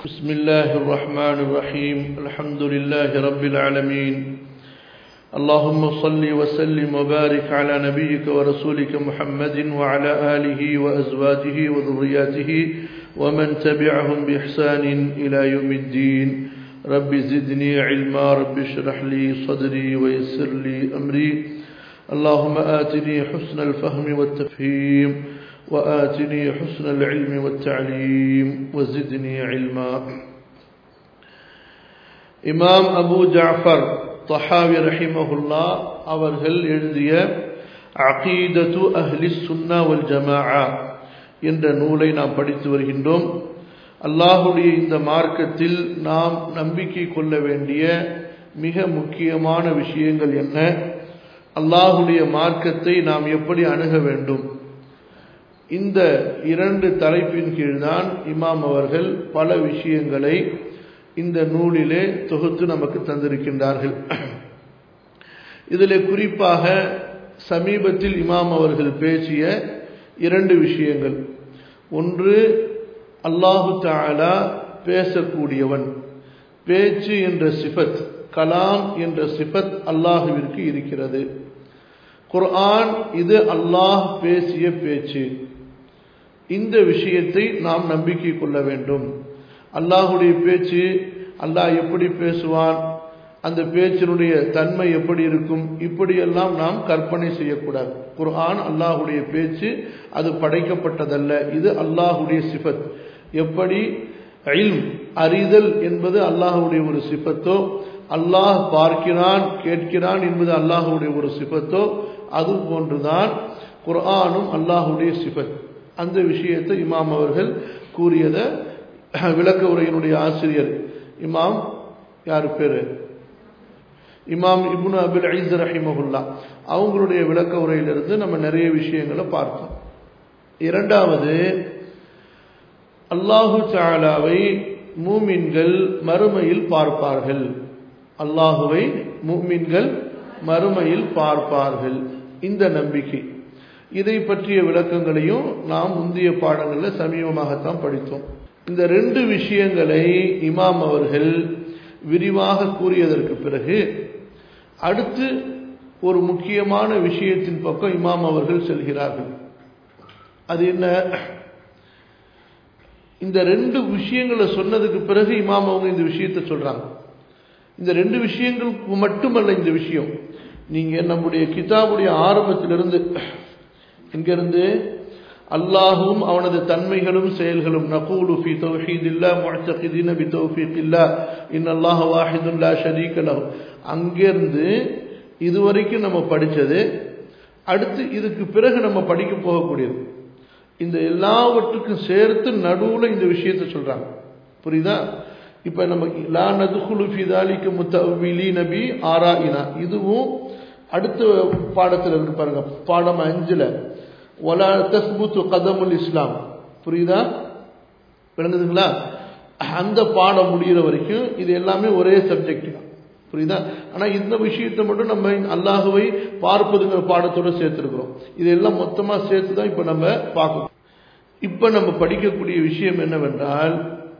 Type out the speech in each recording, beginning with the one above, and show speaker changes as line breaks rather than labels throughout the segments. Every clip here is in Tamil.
بسم الله الرحمن الرحيم الحمد لله رب العالمين اللهم صل وسلم وبارك على نبيك ورسولك محمد وعلى آله وأزواجه وذرياته ومن تبعهم بإحسان إلى يوم الدين رب زدني علما رب اشرح لي صدري ويسر لي أمري اللهم آتني حسن الفهم والتفهيم وآتني حسن العلم والتعليم وزدني علما இமாம் அபு ஜாஃபர் தஹாவி ரஹிமஹுல்லா அவர்கள் எழுதிய அகீதத்து அஹ்லி சுன்னா வல் ஜமாஆ என்ற நூலை நாம் படித்து வருகின்றோம் அல்லாஹுடைய இந்த மார்க்கத்தில் நாம் நம்பிக்கை கொள்ள வேண்டிய மிக முக்கியமான விஷயங்கள் என்ன அல்லாஹுடைய மார்க்கத்தை நாம் எப்படி அணுக வேண்டும் இந்த இரண்டு தலைப்பின் கீழ்தான் இமாம் அவர்கள் பல விஷயங்களை இந்த நூலிலே தொகுத்து நமக்கு தந்திருக்கின்றார்கள் இதில் குறிப்பாக சமீபத்தில் இமாம் அவர்கள் பேசிய இரண்டு விஷயங்கள் ஒன்று அல்லாஹு தாலா பேசக்கூடியவன் பேச்சு என்ற சிபத் கலாம் என்ற சிபத் அல்லாஹுவிற்கு இருக்கிறது குர்ஆன் இது அல்லாஹ் பேசிய பேச்சு இந்த விஷயத்தை நாம் நம்பிக்கை கொள்ள வேண்டும் அல்லாஹுடைய பேச்சு அல்லாஹ் எப்படி பேசுவான் அந்த பேச்சினுடைய தன்மை எப்படி இருக்கும் இப்படியெல்லாம் நாம் கற்பனை செய்யக்கூடாது குர்ஆன் அல்லாஹுடைய பேச்சு அது படைக்கப்பட்டதல்ல இது அல்லாஹுடைய சிபத் எப்படி இல்ம் அறிதல் என்பது அல்லாஹுடைய ஒரு சிபத்தோ அல்லாஹ் பார்க்கிறான் கேட்கிறான் என்பது அல்லாஹுடைய ஒரு சிபத்தோ அது போன்றுதான் குர்ஆனும் அல்லாஹுடைய சிபத் அந்த விஷயத்தை இமாம் அவர்கள் கூறியதை விளக்க உரையினுடைய ஆசிரியர் இமாம் யார் பேரு இமாம் இப்னு அபில் ஐஸ் ரஹிமகுல்லா அவங்களுடைய விளக்க உரையிலிருந்து நம்ம நிறைய விஷயங்களை பார்த்தோம் இரண்டாவது அல்லாஹு சாலாவை மூமின்கள் மறுமையில் பார்ப்பார்கள் அல்லாஹுவை மூமின்கள் மறுமையில் பார்ப்பார்கள் இந்த நம்பிக்கை இதை பற்றிய விளக்கங்களையும் நாம் முந்தைய பாடங்களில் சமீபமாகத்தான் படித்தோம் இந்த ரெண்டு விஷயங்களை இமாம் அவர்கள் விரிவாக கூறியதற்கு பிறகு அடுத்து ஒரு முக்கியமான விஷயத்தின் பக்கம் இமாம் அவர்கள் செல்கிறார்கள் அது என்ன இந்த ரெண்டு விஷயங்களை சொன்னதுக்கு பிறகு இமாம் அவங்க இந்த விஷயத்தை சொல்றாங்க இந்த ரெண்டு விஷயங்களுக்கு மட்டுமல்ல இந்த விஷயம் நீங்க நம்முடைய கிதாபுடைய ஆரம்பத்திலிருந்து இங்கிருந்து அல்லாஹும் அவனது தன்மைகளும் செயல்களும் நகூலு ஃபி தௌஹீதில்லா முஅத்தகிதீன பி தௌஃபீகில்லா இன்னல்லாஹ வாஹிதுன் லா ஷரீக லஹு அங்கிருந்து இதுவரைக்கும் நம்ம படிச்சது அடுத்து இதுக்கு பிறகு நம்ம படிக்க போகக்கூடியது இந்த எல்லாவற்றுக்கும் சேர்த்து நடுவில் இந்த விஷயத்தை சொல்றாங்க புரியுதா இப்ப நம்ம லா நதுகுலு ஃபி தாலிக முத்தவிலி நபி ஆரா இனா இதுவும் அடுத்த பாடத்தில் இருக்கு பாருங்க பாடம் அஞ்சுல ஒலா தஸ்புத்து கதமுல் இஸ்லாம் புரியுதா விளங்குதுங்களா அந்த பாடம் முடிகிற வரைக்கும் இது எல்லாமே ஒரே சப்ஜெக்ட் தான் புரியுதா ஆனா இந்த விஷயத்தை மட்டும் நம்ம அல்லாஹுவை பார்ப்பதுங்கிற பாடத்தோட சேர்த்துருக்கிறோம் இதெல்லாம் மொத்தமா சேர்த்து தான் இப்ப நம்ம பார்க்கணும் இப்ப நம்ம படிக்கக்கூடிய விஷயம் என்னவென்றால்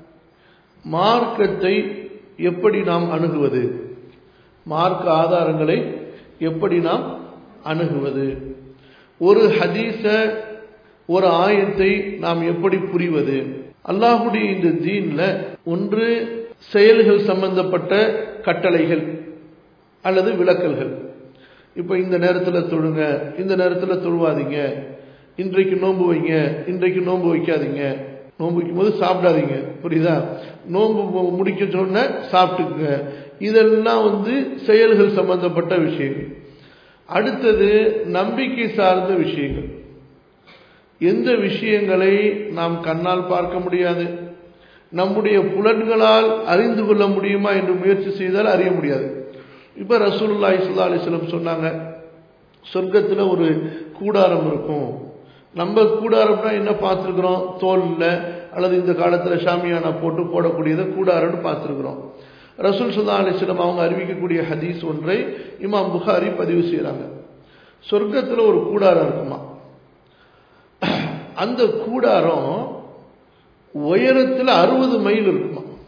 மார்க்கத்தை எப்படி நாம் அணுகுவது மார்க்க ஆதாரங்களை எப்படி நாம் அணுகுவது ஒரு ஹதீஸ ஒரு ஆயத்தை நாம் எப்படி புரிவது அல்லாஹுடைய இந்த தீன்ல ஒன்று செயல்கள் சம்பந்தப்பட்ட கட்டளைகள் அல்லது விளக்கல்கள் இப்ப இந்த நேரத்தில் தொழுங்க இந்த நேரத்தில் தொழுவாதீங்க இன்றைக்கு நோன்பு வைங்க இன்றைக்கு நோன்பு வைக்காதீங்க நோன்பு வைக்கும் போது சாப்பிடாதீங்க புரியுதா நோன்பு முடிக்க சொன்ன சாப்பிட்டுக்குங்க இதெல்லாம் வந்து செயல்கள் சம்பந்தப்பட்ட விஷயங்கள் அடுத்தது நம்பிக்கை சார்ந்த விஷயங்கள் எந்த விஷயங்களை நாம் கண்ணால் பார்க்க முடியாது நம்முடைய புலன்களால் அறிந்து கொள்ள முடியுமா என்று முயற்சி செய்தால் அறிய முடியாது இப்ப ரசூல்லா இஸ்லா அலிஸ்லம் சொன்னாங்க சொர்க்கத்தில் ஒரு கூடாரம் இருக்கும் நம்ம கூடாரம்னா என்ன பார்த்துருக்குறோம் தோல்ல அல்லது இந்த காலத்தில் ஷாமியானா போட்டு போடக்கூடியதை கூடாரம்னு பார்த்துருக்குறோம் ரசூல் சுல்லா அலிஸ்லம் அவங்க அறிவிக்கக்கூடிய ஹதீஸ் ஒன்றை இமாம் புகாரி பதிவு செய்கிறாங்க சொர்க்கத்தில் ஒரு கூடாரம் இருக்குமா அந்த கூடாரம் உயரத்தில் அறுபது மைல் இருக்குமா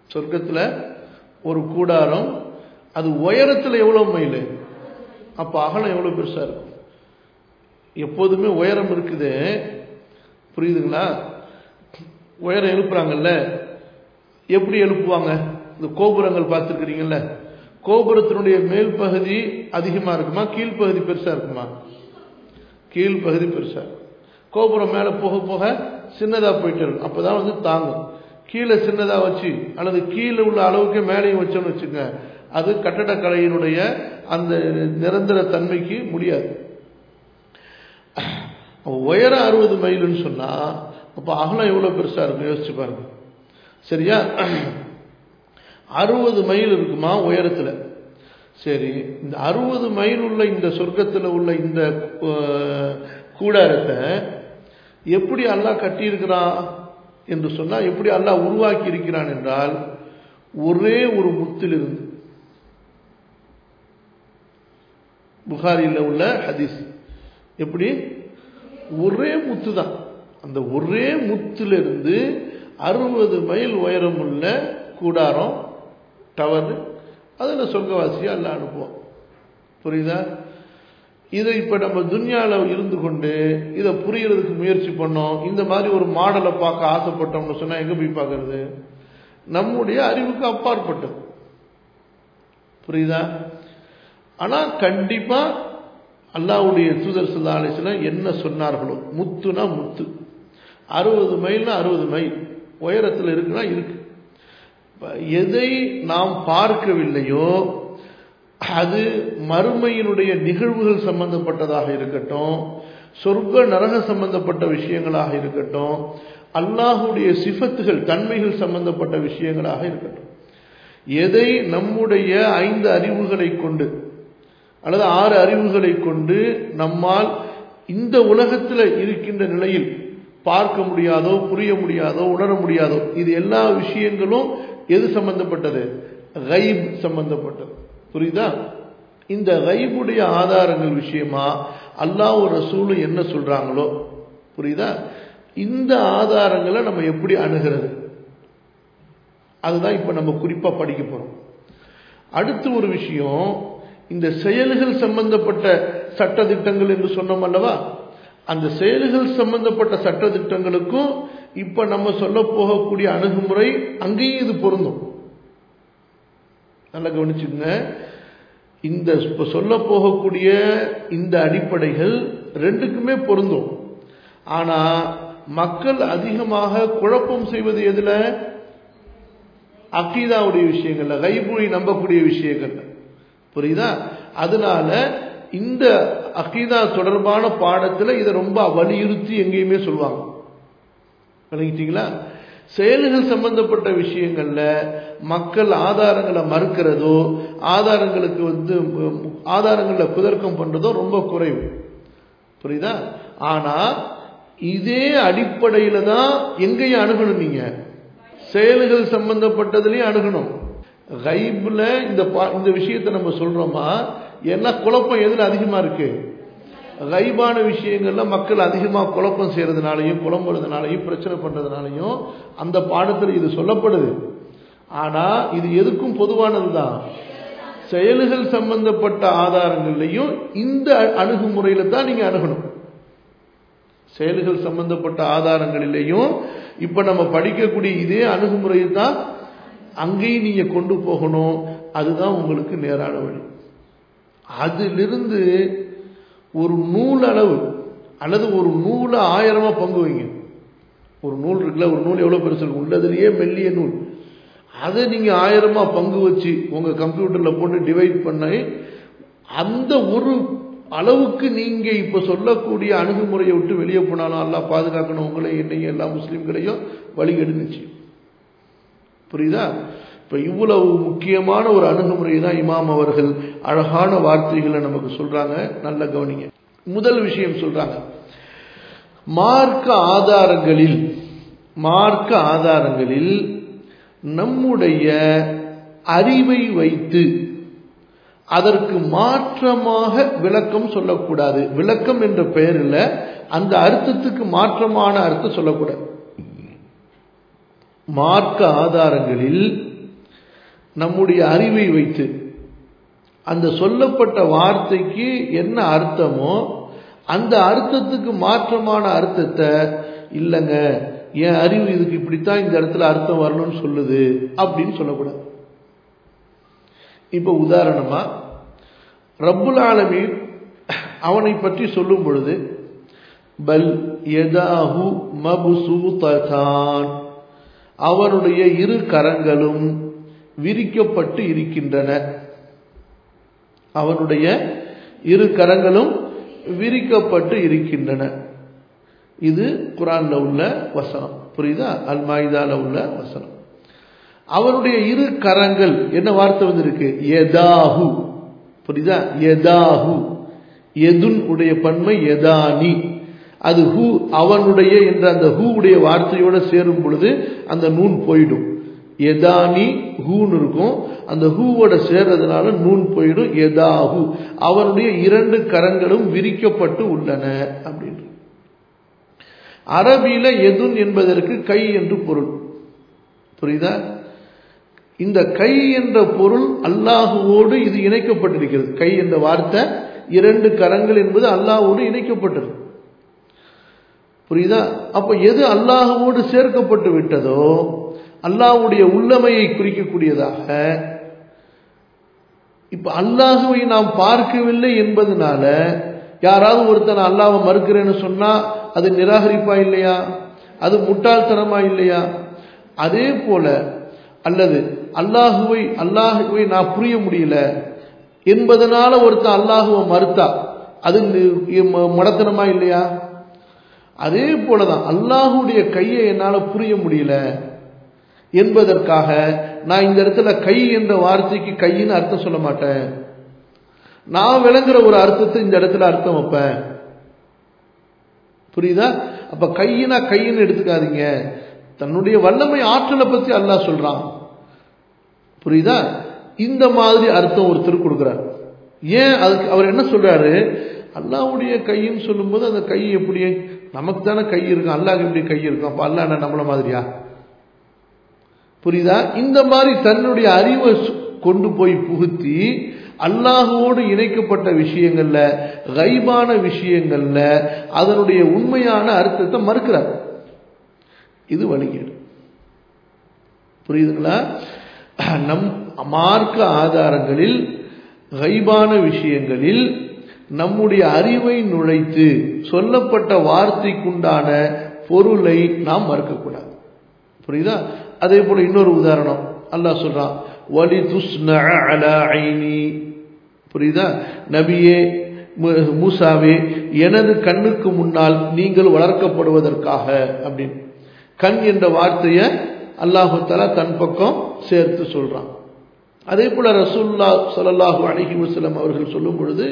சொர்க்கத்தில் ஒரு கூடாரம் அது உயரத்தில் எவ்வளோ மைல் அப்போ அகலம் எவ்வளோ பெருசாக இருக்கும் எப்போதுமே உயரம் இருக்குது புரியுதுங்களா உயரம் எழுப்புறாங்கல்ல எப்படி எழுப்புவாங்க இந்த கோபுரங்கள் பார்த்துருக்கிறீங்கல்ல கோபுரத்தினுடைய மேல் பகுதி அதிகமாக இருக்குமா கீழ்ப்பகுதி பெருசாக இருக்குமா கீழ்ப்பகுதி பெருசாக கோபுரம் மேலே போக போக சின்னதாக போயிட்டு இருக்கும் அப்போ தான் வந்து தாங்கும் கீழே சின்னதாக வச்சு அல்லது கீழே உள்ள அளவுக்கு மேலேயும் வச்சோன்னு வச்சுங்க அது கட்டடக்கலையினுடைய அந்த நிரந்தர தன்மைக்கு முடியாது உயரம் அறுபது மைலுன்னு சொன்னால் அப்போ அகலம் எவ்வளோ பெருசாக இருக்கும் யோசிச்சு பாருங்க சரியா அறுபது மைல் இருக்குமா உயரத்தில் சரி இந்த அறுபது மைல் உள்ள இந்த சொர்க்கத்தில் உள்ள இந்த கூடாரத்தை எப்படி அல்லாஹ் கட்டியிருக்கிறான் என்று சொன்னால் எப்படி அல்லாஹ் உருவாக்கி இருக்கிறான் என்றால் ஒரே ஒரு முத்திலிருந்து புகாரியில் உள்ள ஹதீஸ் எப்படி ஒரே முத்து தான் அந்த ஒரே முத்திலிருந்து அறுபது மைல் உயரம் உள்ள கூடாரம் டவர் அதில் சொர்க்கவாசியாக எல்லாம் அனுப்புவோம் புரியுதா இதை இப்போ நம்ம துன்யாவில் இருந்து கொண்டு இதை புரியறதுக்கு முயற்சி பண்ணோம் இந்த மாதிரி ஒரு மாடலை பார்க்க ஆசைப்பட்டோம்னு சொன்னால் எங்கே போய் பார்க்கறது நம்முடைய அறிவுக்கு அப்பாற்பட்டது புரியுதா ஆனால் கண்டிப்பாக அல்லாவுடைய தூதர் சல்லா அலிஸ்லாம் என்ன சொன்னார்களோ முத்துனா முத்து அறுபது மைல்னா அறுபது மைல் உயரத்தில் இருக்குன்னா இருக்கு எதை நாம் பார்க்கவில்லையோ அது மறுமையினுடைய நிகழ்வுகள் சம்பந்தப்பட்டதாக இருக்கட்டும் சொர்க்க நரக சம்பந்தப்பட்ட விஷயங்களாக இருக்கட்டும் அல்லாஹுடைய சிஃபத்துகள் தன்மைகள் சம்பந்தப்பட்ட விஷயங்களாக இருக்கட்டும் எதை நம்முடைய ஐந்து அறிவுகளை கொண்டு அல்லது ஆறு அறிவுகளை கொண்டு நம்மால் இந்த உலகத்தில் இருக்கின்ற நிலையில் பார்க்க முடியாதோ புரிய முடியாதோ உணர முடியாதோ இது எல்லா விஷயங்களும் எது சம்பந்தப்பட்டது கைப் சம்பந்தப்பட்டது புரியுதா இந்த கைபுடைய ஆதாரங்கள் விஷயமா அல்லாஹ் ஒரு ரசூலும் என்ன சொல்றாங்களோ புரியுதா இந்த ஆதாரங்களை நம்ம எப்படி அணுகிறது அதுதான் இப்ப நம்ம குறிப்பா படிக்க போறோம் அடுத்து ஒரு விஷயம் இந்த செயல்கள் சம்பந்தப்பட்ட சட்ட திட்டங்கள் என்று சொன்னோம் அல்லவா அந்த செயல்கள் சம்பந்தப்பட்ட சட்ட திட்டங்களுக்கும் இப்ப நம்ம சொல்ல போகக்கூடிய அணுகுமுறை அங்கேயும் இது பொருந்தும் நல்லா கவனிச்சுங்க இந்த இப்ப சொல்ல போகக்கூடிய இந்த அடிப்படைகள் ரெண்டுக்குமே பொருந்தும் ஆனா மக்கள் அதிகமாக குழப்பம் செய்வது எதுல அக்கீதாவுடைய விஷயங்கள்ல கைபுழி நம்பக்கூடிய விஷயங்கள்ல புரியுதா அதனால இந்த அகீதா தொடர்பான பாடத்துல இதை ரொம்ப வலியுறுத்தி எங்கேயுமே சொல்லுவாங்க விளங்கிட்டீங்களா செயல்கள் சம்பந்தப்பட்ட விஷயங்கள்ல மக்கள் ஆதாரங்களை மறுக்கிறதோ ஆதாரங்களுக்கு வந்து ஆதாரங்களை குதர்க்கம் பண்றதோ ரொம்ப குறைவு புரியுதா ஆனா இதே அடிப்படையில தான் எங்கேயும் அணுகணும் நீங்க செயல்கள் சம்பந்தப்பட்டதுலயும் அணுகணும் கைப்ல இந்த இந்த விஷயத்தை நம்ம சொல்றோமா என்ன குழப்பம் எதுல அதிகமா இருக்கு கைபான விஷயங்கள்ல மக்கள் அதிகமா குழப்பம் செய்யறதுனாலையும் குழம்புறதுனாலையும் பிரச்சனை பண்றதுனாலையும் அந்த பாடத்தில் இது சொல்லப்படுது ஆனா இது எதுக்கும் பொதுவானது தான் செயல்கள் சம்பந்தப்பட்ட ஆதாரங்கள்லையும் இந்த அணுகுமுறையில தான் நீங்க அணுகணும் செயல்கள் சம்பந்தப்பட்ட ஆதாரங்களிலேயும் இப்ப நம்ம படிக்கக்கூடிய இதே அணுகுமுறையை தான் அங்கேயும் நீங்க கொண்டு போகணும் அதுதான் உங்களுக்கு நேரான வழி அதிலிருந்து ஒரு நூல் அளவு அல்லது ஒரு நூலை ஆயிரமா பங்கு வைங்க ஒரு நூல் இருக்குல்ல ஒரு நூல் எவ்வளவு பெருசு இருக்கும் உள்ளதுலயே மெல்லிய நூல் அதை நீங்க ஆயிரமா பங்கு வச்சு உங்க கம்ப்யூட்டர்ல போட்டு டிவைட் பண்ணி அந்த ஒரு அளவுக்கு நீங்க இப்ப சொல்லக்கூடிய அணுகுமுறையை விட்டு வெளியே போனாலும் எல்லாம் பாதுகாக்கணும் உங்களை என்னையும் எல்லா முஸ்லீம்களையும் வழிகெடுந்துச்சு புரியுதா இப்ப இவ்வளவு முக்கியமான ஒரு அணுகுமுறை தான் இமாம் அவர்கள் அழகான வார்த்தைகளை நமக்கு சொல்றாங்க நல்ல கவனிங்க முதல் விஷயம் சொல்றாங்க மார்க்க ஆதாரங்களில் மார்க்க ஆதாரங்களில் நம்முடைய அறிவை வைத்து அதற்கு மாற்றமாக விளக்கம் சொல்லக்கூடாது விளக்கம் என்ற பெயரில் அந்த அர்த்தத்துக்கு மாற்றமான அர்த்தம் சொல்லக்கூடாது மார்க்க ஆதாரங்களில் நம்முடைய அறிவை வைத்து அந்த சொல்லப்பட்ட வார்த்தைக்கு என்ன அர்த்தமோ அந்த அர்த்தத்துக்கு மாற்றமான அர்த்தத்தை இல்லைங்க என் அறிவு இதுக்கு இப்படித்தான் இந்த இடத்துல அர்த்தம் வரணும்னு சொல்லுது அப்படின்னு சொல்லக்கூடாது இப்ப உதாரணமா ரப்புல் ஆலமீன் அவனை பற்றி சொல்லும் பொழுது பல் எதாஹு மபுசூதான் அவனுடைய இரு கரங்களும் விரிக்கப்பட்டு இருக்கின்றன அவனுடைய இரு கரங்களும் விரிக்கப்பட்டு இருக்கின்றன இது குரான்ல உள்ள வசனம் புரியுதா அல் மாயுதால உள்ள வசனம் அவனுடைய இரு கரங்கள் என்ன வார்த்தை வந்திருக்கு எதாஹு புரியுதா எதாஹு எதுன் உடைய பன்மை எதானி அது ஹூ அவனுடைய என்ற அந்த ஹூ உடைய வார்த்தையோட சேரும் பொழுது அந்த நூன் போயிடும் எதானி ஹூன்னு இருக்கும் அந்த ஹூவோட சேர்றதுனால நூன் போயிடும் எதாஹு அவனுடைய இரண்டு கரங்களும் விரிக்கப்பட்டு உள்ளன அப்படின்னு அரபியில எதுன் என்பதற்கு கை என்று பொருள் புரியுதா இந்த கை என்ற பொருள் அல்லாஹுவோடு இது இணைக்கப்பட்டிருக்கிறது கை என்ற வார்த்தை இரண்டு கரங்கள் என்பது அல்லாஹோடு இணைக்கப்பட்டது புரியுதா அப்ப எது அல்லாஹுவோடு சேர்க்கப்பட்டு விட்டதோ அல்லாஹுடைய உள்ளமையை குறிக்கக்கூடியதாக இப்ப அல்லாஹுவை நாம் பார்க்கவில்லை என்பதனால யாராவது ஒருத்தன் அல்லாவை மறுக்கிறேன்னு சொன்னா அது நிராகரிப்பா இல்லையா அது முட்டாள்தனமா இல்லையா அதே போல அல்லது அல்லாஹுவை அல்லாஹுவை நான் புரிய முடியல என்பதனால ஒருத்தன் அல்லாஹுவை மறுத்தா அது முடத்தனமா இல்லையா அதே போலதான் அல்லாஹுடைய கையை என்னால புரிய முடியல என்பதற்காக நான் இந்த இடத்துல கை என்ற வார்த்தைக்கு கையின்னு அர்த்தம் சொல்ல மாட்டேன் நான் விளங்குற ஒரு அர்த்தத்தை இந்த இடத்துல அர்த்தம் வைப்பேன் புரியுதா அப்ப கையினா கையின்னு எடுத்துக்காதீங்க தன்னுடைய வல்லமை ஆற்றலை பத்தி அல்லாஹ் சொல்றான் புரியுதா இந்த மாதிரி அர்த்தம் ஒருத்தர் கொடுக்கிறார் ஏன் அதுக்கு அவர் என்ன சொல்றாரு அல்லாவுடைய கைன்னு சொல்லும்போது அந்த கை எப்படி நமக்கு தானே கை இருக்கும் அல்லாஹ் எப்படி கை இருக்கும் அப்ப அல்லா என்ன நம்மள மாதிரியா புரியுதா இந்த மாதிரி தன்னுடைய அறிவை கொண்டு போய் புகுத்தி அல்லாஹுவோடு இணைக்கப்பட்ட விஷயங்கள்ல கைபான விஷயங்கள்ல அதனுடைய உண்மையான அர்த்தத்தை மறுக்கிறார் இது வழிகேடு புரியுதுங்களா நம் மார்க்க ஆதாரங்களில் கைபான விஷயங்களில் நம்முடைய அறிவை நுழைத்து சொல்லப்பட்ட வார்த்தைக்குண்டான பொருளை நாம் மறுக்கக்கூடாது புரியுதா அதே போல இன்னொரு உதாரணம் அல்லாஹ் சொல்றான் வலி ஐனி புரியுதா நபியே மூசாவே எனது கண்ணுக்கு முன்னால் நீங்கள் வளர்க்கப்படுவதற்காக அப்படின்னு கண் என்ற வார்த்தையை அல்லாஹால தன் பக்கம் சேர்த்து சொல்றான் அதே போல ரசூல்லா சல்லாஹூ அலஹி வசலம் அவர்கள் சொல்லும் பொழுது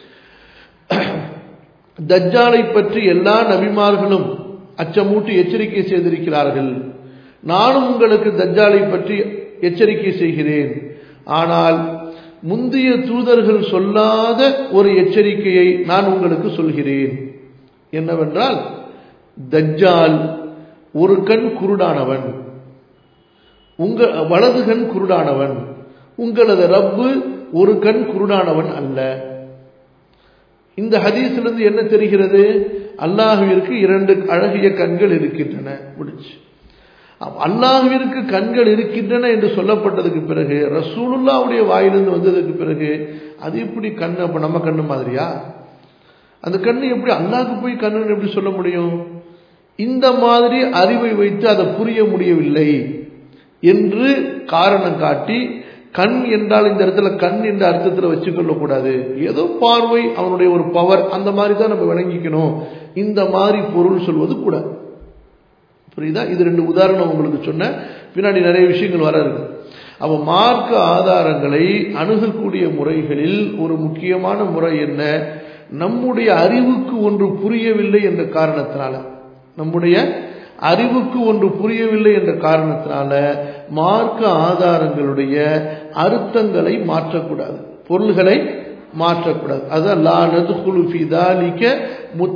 தஜ்ஜாலை பற்றி எல்லா நபிமார்களும் அச்சமூட்டி எச்சரிக்கை செய்திருக்கிறார்கள் நானும் உங்களுக்கு தஜ்ஜாலை பற்றி எச்சரிக்கை செய்கிறேன் ஆனால் முந்தைய தூதர்கள் சொல்லாத ஒரு எச்சரிக்கையை நான் உங்களுக்கு சொல்கிறேன் என்னவென்றால் தஜ்ஜால் ஒரு கண் குருடானவன் உங்க வலது கண் குருடானவன் உங்களது ரப்பு ஒரு கண் குருடானவன் அல்ல இந்த ஹதீஸிலிருந்து என்ன தெரிகிறது அல்லாஹுவிற்கு இரண்டு அழகிய கண்கள் இருக்கின்றன முடிச்சு அல்லாஹுவிற்கு கண்கள் இருக்கின்றன என்று சொல்லப்பட்டதுக்கு பிறகு ரசூலுல்லாவுடைய வாயிலிருந்து வந்ததுக்கு பிறகு அது எப்படி கண் அப்ப நம்ம கண்ணு மாதிரியா அந்த கண்ணு எப்படி அல்லாஹுக்கு போய் கண்ணுன்னு எப்படி சொல்ல முடியும் இந்த மாதிரி அறிவை வைத்து அதை புரிய முடியவில்லை என்று காரணம் காட்டி கண் என்றால் இந்த இடத்துல கண் என்ற அர்த்தத்தில் வச்சுக்கொள்ள கூடாது ஏதோ பார்வை அவனுடைய ஒரு பவர் அந்த மாதிரி தான் நம்ம விளங்கிக்கணும் இந்த மாதிரி பொருள் சொல்வது கூட புரியுதா இது ரெண்டு உதாரணம் உங்களுக்கு சொன்ன பின்னாடி நிறைய விஷயங்கள் வர இருக்கு அப்ப மார்க்க ஆதாரங்களை அணுகக்கூடிய முறைகளில் ஒரு முக்கியமான முறை என்ன நம்முடைய அறிவுக்கு ஒன்று புரியவில்லை என்ற காரணத்தினால நம்முடைய அறிவுக்கு ஒன்று புரியவில்லை என்ற காரணத்தினால மார்க்க ஆதாரங்களுடைய அர்த்தங்களை மாற்றக்கூடாது பொருள்களை மாற்றக்கூடாது அதான் லா நதுகுலு ஃபி தாலிக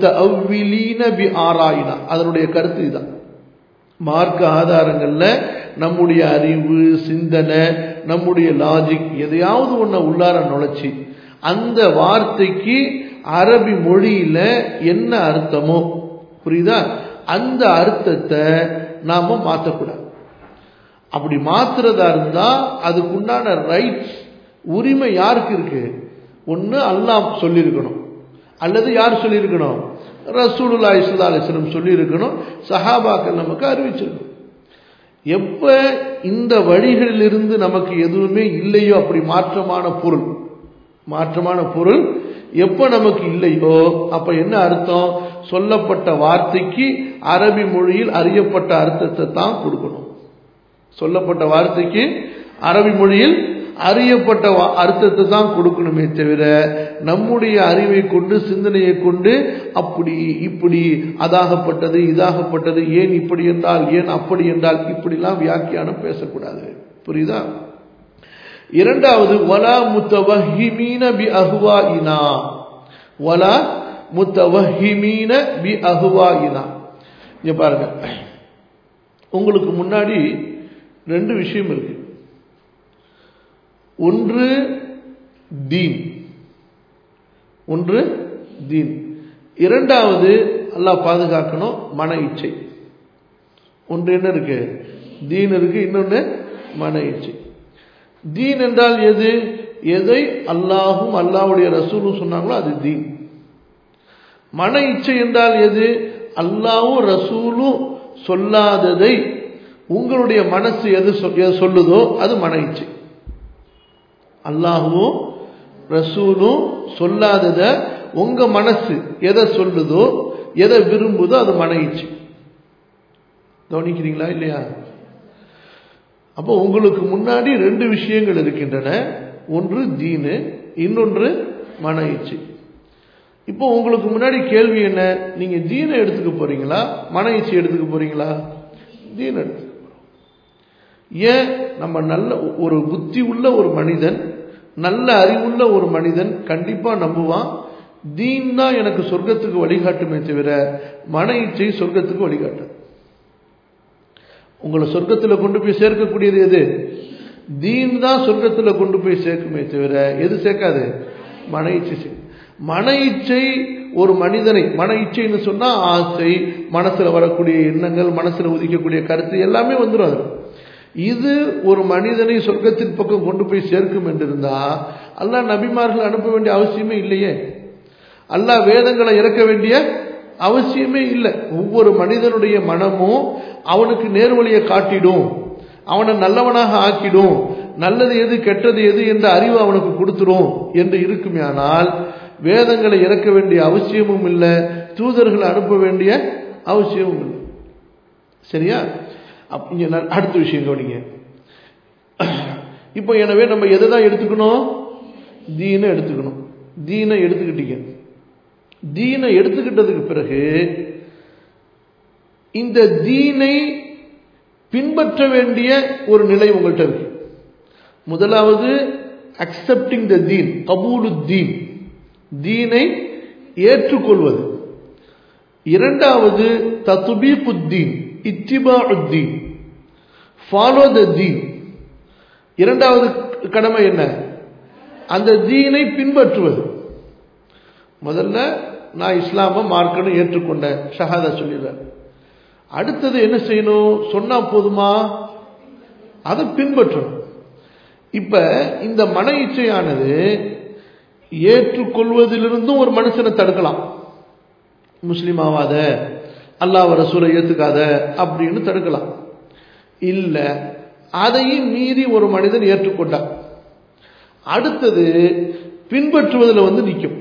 முத்தஅவ்விலீன பி ஆராயினா அதனுடைய கருத்து இதுதான் மார்க்க ஆதாரங்கள்ல நம்முடைய அறிவு சிந்தனை நம்முடைய லாஜிக் எதையாவது ஒன்றை உள்ளார நுழைச்சி அந்த வார்த்தைக்கு அரபி மொழியில என்ன அர்த்தமோ புரியுதா அந்த அர்த்தத்தை நாம மாற்றக்கூடாது அப்படி மாத்துறதா இருந்தா அதுக்குண்டான ரைட்ஸ் உரிமை யாருக்கு இருக்கு ஒன்று அல்லாஹ் சொல்லியிருக்கணும் அல்லது யார் சொல்லியிருக்கணும் ரசூலுல்லா இஸ்லா அலிஸ்லம் சொல்லியிருக்கணும் சஹாபாக்கள் நமக்கு அறிவிச்சிருக்கணும் எப்ப இந்த வழிகளிலிருந்து நமக்கு எதுவுமே இல்லையோ அப்படி மாற்றமான பொருள் மாற்றமான பொருள் எப்ப நமக்கு இல்லையோ அப்ப என்ன அர்த்தம் சொல்லப்பட்ட வார்த்தைக்கு அரபி மொழியில் அறியப்பட்ட அர்த்தத்தை தான் கொடுக்கணும் சொல்லப்பட்ட வார்த்தைக்கு அரபி மொழியில் அறியப்பட்ட அர்த்தத்தை தான் கொடுக்கணுமே தவிர நம்முடைய அறிவை கொண்டு சிந்தனையை கொண்டு அப்படி இப்படி அதாகப்பட்டது இதாகப்பட்டது ஏன் இப்படி என்றால் ஏன் அப்படி என்றால் இப்படிலாம் வியாக்கியானம் பேசக்கூடாது புரியுதா இரண்டாவது வலா முத்தவஹிமீன பி அஹ்வாயினா வலா முத்தவஹிமீன பி அஹ்வாயினா இங்க பாருங்க உங்களுக்கு முன்னாடி ரெண்டு விஷயம் இருக்கு ஒன்று தீன் ஒன்று தீன் இரண்டாவது அல்லாஹ் பாதுகாக்கணும் மன இச்சை ஒன்று என்ன இருக்கு தீன் இருக்கு இன்னொன்று மன இச்சை தீன் என்றால் எது எதை அல்லாஹும் அல்லாஹுடைய ரசூலும் சொன்னாங்களோ அது தீன் மன இச்சை என்றால் எது அல்லாஹும் ரசூலும் சொல்லாததை உங்களுடைய மனசு எது சொல்லுதோ அது மன இச்சை அல்லாஹுவும் ரசூலும் சொல்லாதத உங்க மனசு எதை சொல்லுதோ எதை விரும்புதோ அது மன இச்சை கவனிக்கிறீங்களா இல்லையா அப்போ உங்களுக்கு முன்னாடி ரெண்டு விஷயங்கள் இருக்கின்றன ஒன்று தீனு இன்னொன்று மன இச்சை இப்போ உங்களுக்கு முன்னாடி கேள்வி என்ன நீங்க தீனை எடுத்துக்க போறீங்களா மன இச்சை எடுத்துக்க போறீங்களா தீன் எடுத்துக்க ஏன் நம்ம நல்ல ஒரு புத்தி உள்ள ஒரு மனிதன் நல்ல அறிவுள்ள ஒரு மனிதன் கண்டிப்பா நம்புவான் தீன் தான் எனக்கு சொர்க்கத்துக்கு வழிகாட்டுமே தவிர மன இச்சை சொர்க்கத்துக்கு வழிகாட்டு உங்களை சொர்க்கத்தில் கொண்டு போய் சேர்க்கக்கூடியது எது தீன் தான் சொர்க்கத்தில் கொண்டு போய் சேர்க்குமே தவிர எது சேர்க்காது மன இச்சை மன இச்சை ஒரு மனிதனை மன இச்சைன்னு சொன்னா ஆசை மனசுல வரக்கூடிய எண்ணங்கள் மனசுல உதிக்கக்கூடிய கருத்து எல்லாமே வந்துடும் அது இது ஒரு மனிதனை சொர்க்கத்தின் பக்கம் கொண்டு போய் சேர்க்கும் என்றிருந்தா அல்லாஹ் நபிமார்கள் அனுப்ப வேண்டிய அவசியமே இல்லையே அல்லாஹ் வேதங்களை இறக்க வேண்டிய அவசியமே இல்லை ஒவ்வொரு மனிதனுடைய மனமும் அவனுக்கு நேர்வழியை காட்டிடும் அவனை நல்லவனாக ஆக்கிடும் நல்லது எது கெட்டது எது என்ற அறிவு அவனுக்கு கொடுத்துரும் என்று இருக்குமே ஆனால் வேதங்களை இறக்க வேண்டிய அவசியமும் இல்லை தூதர்களை அனுப்ப வேண்டிய அவசியமும் இல்லை சரியா இங்க அடுத்த விஷயம் கவனிங்க இப்போ எனவே நம்ம எதை தான் எடுத்துக்கணும் தீனை எடுத்துக்கணும் தீனை எடுத்துக்கிட்டீங்க தீனை எடுத்துக்கிட்டதுக்கு பிறகு இந்த தீனை பின்பற்ற வேண்டிய ஒரு நிலை உங்கள்கிட்ட இருக்கு முதலாவது அக்செப்டிங் த தீன் கபூலு தீன் தீனை ஏற்றுக்கொள்வது இரண்டாவது தத்துபீபுத்தீன் இத்திபா உத்தீன் ஃபாலோ த தீன் இரண்டாவது கடமை என்ன அந்த தீனை பின்பற்றுவது முதல்ல நான் இஸ்லாம மார்க்கணும் ஏற்றுக்கொண்டேன் ஷஹாதா சொல்லிடுறேன் அடுத்தது என்ன செய்யணும் சொன்னா போதுமா அதை பின்பற்றணும் இப்ப இந்த மன இச்சையானது ஏற்றுக்கொள்வதிலிருந்தும் ஒரு மனுஷனை தடுக்கலாம் முஸ்லீம் ஆவாத அல்லாஹ் ரசூலை ஏத்துக்காத அப்படின்னு தடுக்கலாம் இல்ல அதையும் மீறி ஒரு மனிதன் ஏற்றுக்கொண்டான் அடுத்தது பின்பற்றுவதில் வந்து நிற்கும்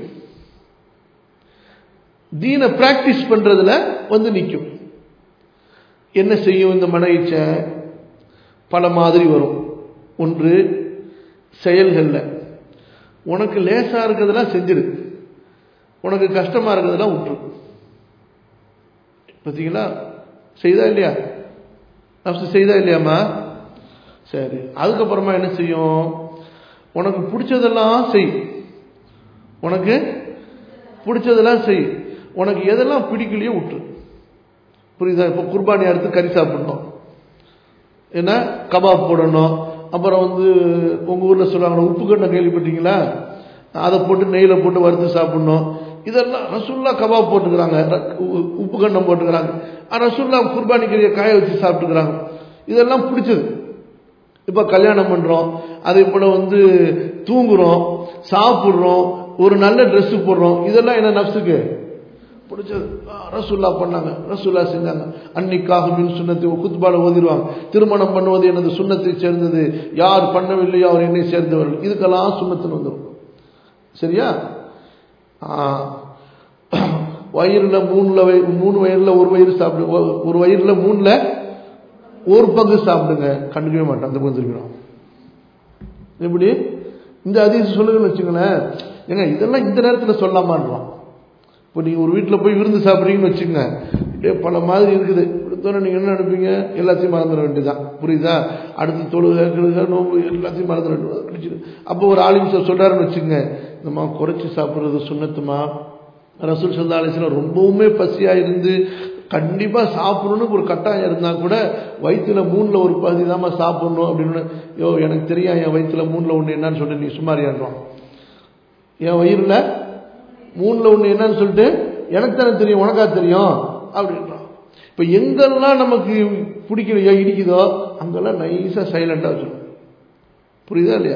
தீனை பிராக்டிஸ் பண்றதுல வந்து நிற்கும் என்ன செய்யும் இந்த மன இச்சை பல மாதிரி வரும் ஒன்று செயல்களில் உனக்கு லேசா இருக்கிறதெல்லாம் செஞ்சிரு உனக்கு கஷ்டமா இருக்கிறதெல்லாம் விட்டுரு பார்த்தீங்களா செய்தா இல்லையா நப்சு செய்தா இல்லையாம்மா சரி அதுக்கப்புறமா என்ன செய்யும் உனக்கு பிடிச்சதெல்லாம் செய் உனக்கு பிடிச்சதெல்லாம் செய் உனக்கு எதெல்லாம் பிடிக்கலையோ விட்டுரு புரியுதா இப்போ குர்பானி அறுத்து கறி சாப்பிடணும் என்ன கபாப் போடணும் அப்புறம் வந்து உங்கள் ஊரில் சொல்லுவாங்க உப்பு கண்ணை கேள்விப்பட்டீங்களா அதை போட்டு நெய்யில் போட்டு வறுத்து சாப்பிடணும் இதெல்லாம் ரசுல்லா கபாப் போட்டுக்கிறாங்க உப்பு கண்ணம் போட்டுக்கிறாங்க ரசுல்லா குர்பானி கறியை காய வச்சு சாப்பிட்டுக்கிறாங்க இதெல்லாம் பிடிச்சது இப்போ கல்யாணம் பண்ணுறோம் அதே போல் வந்து தூங்குறோம் சாப்பிட்றோம் ஒரு நல்ல ட்ரெஸ்ஸு போடுறோம் இதெல்லாம் என்ன நப்சுக்கு பிடிச்சது ரசுல்லா பண்ணாங்க ரசுல்லா செஞ்சாங்க அன்னிக்காக மின் சுண்ணத்தை குத்பால ஓதிடுவாங்க திருமணம் பண்ணுவது எனது சுண்ணத்தை சேர்ந்தது யார் பண்ணவில்லையோ அவர் என்னை சேர்ந்தவர்கள் இதுக்கெல்லாம் சுண்ணத்துன்னு வந்துடும் சரியா வயிறுல மூணுல மூணு வயிறுல ஒரு வயிறு சாப்பிடு ஒரு வயிறுல மூணுல ஒரு பங்கு சாப்பிடுங்க கண்டுக்கவே மாட்டேன் அந்த பங்கு திரும்பிடும் எப்படி இந்த அதிகம் சொல்லுங்கன்னு வச்சுங்களேன் ஏங்க இதெல்லாம் இந்த நேரத்தில் சொல்லாமான்றோம் இப்போ நீங்கள் ஒரு வீட்டில் போய் விருந்து சாப்பிட்றீங்கன்னு வச்சுங்க இப்படியே பல மாதிரி இருக்குது கொடுத்தோன்னே நீங்கள் என்ன நினைப்பீங்க எல்லாத்தையும் மறந்துட வேண்டியதுதான் புரியுதா அடுத்து தொழுக கிழுக நோம்பு எல்லாத்தையும் மறந்துட வேண்டியது அப்போ ஒரு ஆலிம் சொல்கிறாருன்னு வச்சுங்க இந்தம்மா குறைச்சி சாப்பிட்றது சுண்ணத்துமா ரசூல் சல்லா அலிஸ்லாம் ரொம்பவுமே பசியாக இருந்து கண்டிப்பாக சாப்பிடணும்னு ஒரு கட்டாயம் இருந்தால் கூட வயிற்றுல மூணில் ஒரு பகுதி தாம்மா சாப்பிடணும் அப்படின்னு யோ எனக்கு தெரியும் என் வயிற்றுல மூணில் ஒன்று என்னன்னு சொல்லிட்டு நீ சுமாரியாடுறோம் என் வயிறில் மூணில் ஒன்று என்னன்னு சொல்லிட்டு எனக்கு தானே தெரியும் உனக்கா தெரியும் அப்படின்றான் இப்போ எங்கெல்லாம் நமக்கு பிடிக்கலையோ இடிக்குதோ அங்கெல்லாம் நைஸாக சைலண்டாக வச்சிடும் புரியுதா இல்லையா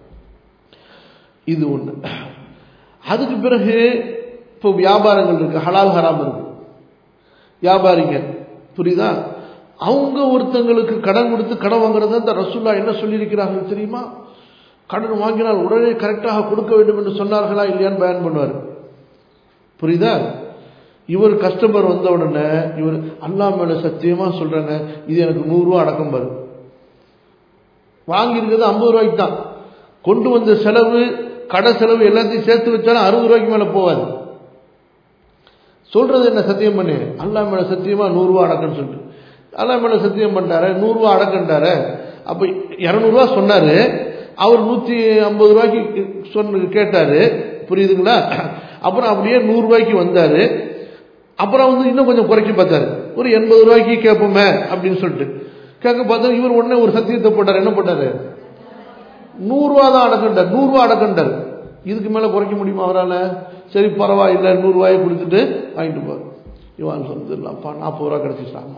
இது ஒன்று அதுக்கு பிறகு இப்போ வியாபாரங்கள் இருக்கு ஹலால் ஹராம் இருக்கு வியாபாரிங்க புரியுதா அவங்க ஒருத்தங்களுக்கு கடன் கொடுத்து கடன் வாங்குறது அந்த ரசுல்லா என்ன சொல்லியிருக்கிறார்கள் தெரியுமா கடன் வாங்கினால் உடனே கரெக்டாக கொடுக்க வேண்டும் என்று சொன்னார்களா இல்லையான்னு பயன் பண்ணுவார் புரியுதா இவர் கஸ்டமர் வந்த உடனே இவர் அல்லா மேல சத்தியமா சொல்றாங்க இது எனக்கு நூறுரூவா அடக்கம் பாரு வாங்கியிருக்கிறது ஐம்பது ரூபாய்க்கு தான் கொண்டு வந்த செலவு கடை செலவு எல்லாத்தையும் சேர்த்து வச்சாலும் அறுபது ரூபாய்க்கு மேல போகாது சொல்றது என்ன சத்தியம் பண்ணு அல்லா மேல சத்தியமா நூறுரூவா அடக்கன்னு சொல்லிட்டு அல்லா மேல சத்தியம் பண்ணிட்டாரு நூறுரூவா அடக்கன்ட்டாரு அப்ப இரநூறுவா சொன்னாரு அவர் நூத்தி ஐம்பது ரூபாய்க்கு சொன்ன கேட்டாரு புரியுதுங்களா அப்புறம் அப்படியே நூறு ரூபாய்க்கு வந்தாரு அப்புறம் வந்து இன்னும் கொஞ்சம் குறைக்க பார்த்தாரு ஒரு எண்பது ரூபாய்க்கு கேட்போமே அப்படின்னு சொல்லிட்டு கேட்க பார்த்தா இவர் உடனே ஒரு சத்தியத்தை போட்டார் என்ன போட்டாரு நூறுரூவா தான் அடக்கண்டார் நூறுரூவா அடக்கண்டார் இதுக்கு மேலே குறைக்க முடியுமா அவரால் சரி பரவாயில்ல நூறுரூவாயை கொடுத்துட்டு வாங்கிட்டு போவார் இவான் சொல்லிடலாம்ப்பா நாற்பது ரூபா கிடச்சிட்டாங்க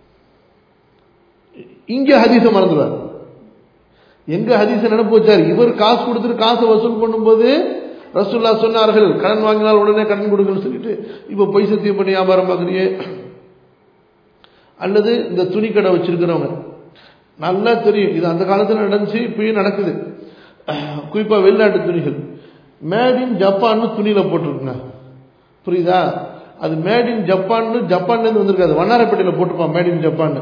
இங்கே ஹதீஸை மறந்துடுவார் எங்க ஹதீஸை நினைப்பு வச்சார் இவர் காசு கொடுத்துட்டு காசை வசூல் பண்ணும்போது ரசூல்லா சொன்னார்கள் கடன் வாங்கினால் உடனே கடன் கொடுங்கன்னு சொல்லிட்டு இப்போ பொய் சத்தியம் பண்ணி வியாபாரம் பார்க்குறியே அல்லது இந்த துணி கடை வச்சிருக்கிறவங்க நல்லா தெரியும் இது அந்த காலத்தில் நடந்துச்சு இப்பயும் நடக்குது குறிப்பாக வெளிநாட்டு துணிகள் மேட் இன் ஜப்பான்னு துணியில் போட்டிருக்குங்க புரியுதா அது மேட் இன் ஜப்பான்னு ஜப்பான்லேருந்து வந்திருக்காது வண்ணாரப்பேட்டையில் போட்டிருப்பான் மேட் இன் ஜப்பான்னு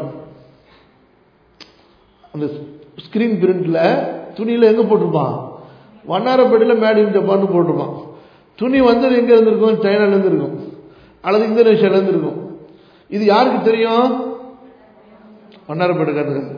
அந்த ஸ்கிரீன் பிரிண்டில் துணியில் எங்கே போட்டிருப்பான் வண்ணாரப்பேட்டையில் மேட் இன் ஜப்பான்னு போட்டிருப்பான் துணி வந்தது எங்கே இருந்திருக்கும் சைனாலேருந்து இருக்கும் அல்லது இந்தோனேஷியாலேருந்து இருக்கும் இது யாருக்கு தெரியும் வண்ணாரப்பேட்டைக்காரனுக்கு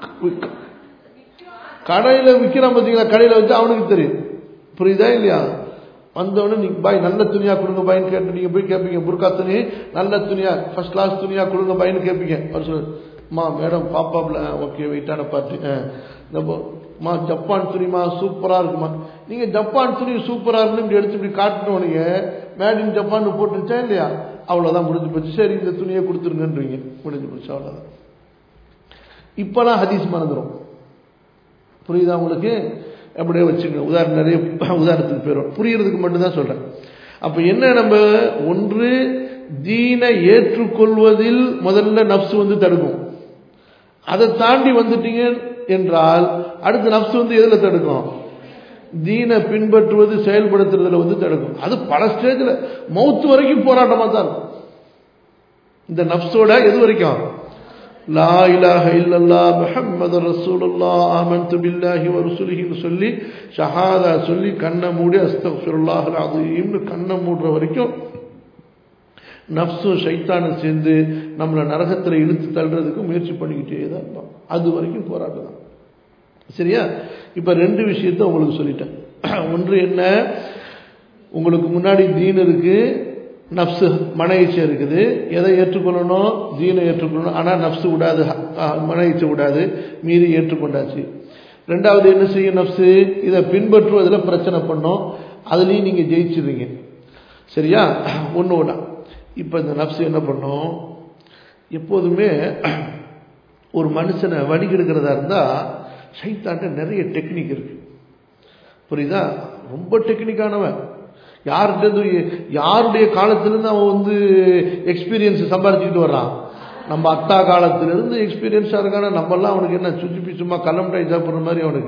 கடையில் விற்கிறான் பார்த்தீங்களா கடையில் வச்சு அவனுக்கு தெரியும் புரியுதா இல்லையா வந்தவொடனே நீங்க பாய் நல்ல துணியா கொடுங்க பாயின்னு கேட்டு நீங்க போய் கேட்பீங்க புர்கா துணி நல்ல துணியா ஃபர்ஸ்ட் கிளாஸ் துணியா கொடுங்க பாயின்னு கேட்பீங்க அவர் சொல்லு மா மேடம் பாப்பாப்ல ஓகே வெயிட்டான பார்த்து நம்ம மா ஜப்பான் துணிமா சூப்பரா இருக்குமா நீங்க ஜப்பான் துணி சூப்பரா இருக்குன்னு இப்படி எடுத்து இப்படி காட்டணுவீங்க மேட் இன் ஜப்பான் போட்டுருச்சா இல்லையா அவ்வளவுதான் முடிஞ்சு போச்சு சரி இந்த துணியை கொடுத்துருங்கன்றீங்க முடிஞ்சு போச்சு அவ்வளவுதான் இப்பெல்லாம் ஹதீஸ் மறந்துடும் புரியுதா உங்களுக்கு அப்படியே வச்சுக்கோங்க உதாரணம் நிறைய உதாரணத்துக்கு போயிடும் புரியறதுக்கு மட்டும்தான் சொல்றேன் அப்ப என்ன நம்ம ஒன்று தீனை ஏற்றுக்கொள்வதில் முதல்ல நப்சு வந்து தடுக்கும் அதை தாண்டி வந்துட்டீங்க என்றால் அடுத்த நப்சு வந்து எதுல தடுக்கும் தீனை பின்பற்றுவது செயல்படுத்துறதுல வந்து தடுக்கும் அது பல ஸ்டேஜில் மவுத்து வரைக்கும் போராட்டமா தான் இருக்கும் இந்த நப்சோட எது வரைக்கும் லா இலாஹ இல்லல்லா முஹம்மது ரசூலுல்லா ஆமன்து பில்லாஹி வ ருசுலிஹின்னு சொல்லி ஷஹாதா சொல்லி கண்ணை மூடி அஸ்தக்ஃபிருல்லாஹ் அலீம்னு கண்ணை மூடுற வரைக்கும் நப்சும் சைத்தானும் சேர்ந்து நம்மளை நரகத்தில் இழுத்து தள்ளுறதுக்கு முயற்சி பண்ணிக்கிட்டே தான் இருந்தோம் அது வரைக்கும் போராட்டம் தான் சரியா இப்போ ரெண்டு விஷயத்த உங்களுக்கு சொல்லிட்டேன் ஒன்று என்ன உங்களுக்கு முன்னாடி தீன் இருக்கு நப்சு மன இச்சை இருக்குது எதை ஏற்றுக்கொள்ளணும் ஜீனை ஏற்றுக்கொள்ளணும் ஆனால் நப்சு விடாது மன இச்சை விடாது மீறி ஏற்றுக்கொண்டாச்சு ரெண்டாவது என்ன செய்யும் நப்சு இதை பின்பற்றுவதில் பிரச்சனை பண்ணோம் அதுலேயும் நீங்கள் ஜெயிச்சிடுறீங்க சரியா ஒன்று ஒன்றா இப்போ இந்த நப்சு என்ன பண்ணும் எப்போதுமே ஒரு மனுஷனை வழிகெடுக்கிறதா இருந்தால் சைத்தாண்ட நிறைய டெக்னிக் இருக்கு புரியுதா ரொம்ப டெக்னிக்கானவன் யார்கிட்ட யாருடைய காலத்திலிருந்து அவன் வந்து எக்ஸ்பீரியன்ஸ் சம்பாதிச்சுக்கிட்டு வர்றான் நம்ம அத்தா காலத்திலிருந்து எக்ஸ்பீரியன்ஸாக இருக்கான நம்மெல்லாம் அவனுக்கு என்ன சுற்றி சும்மா கலம் டை சாப்பிட்ற மாதிரி அவனுக்கு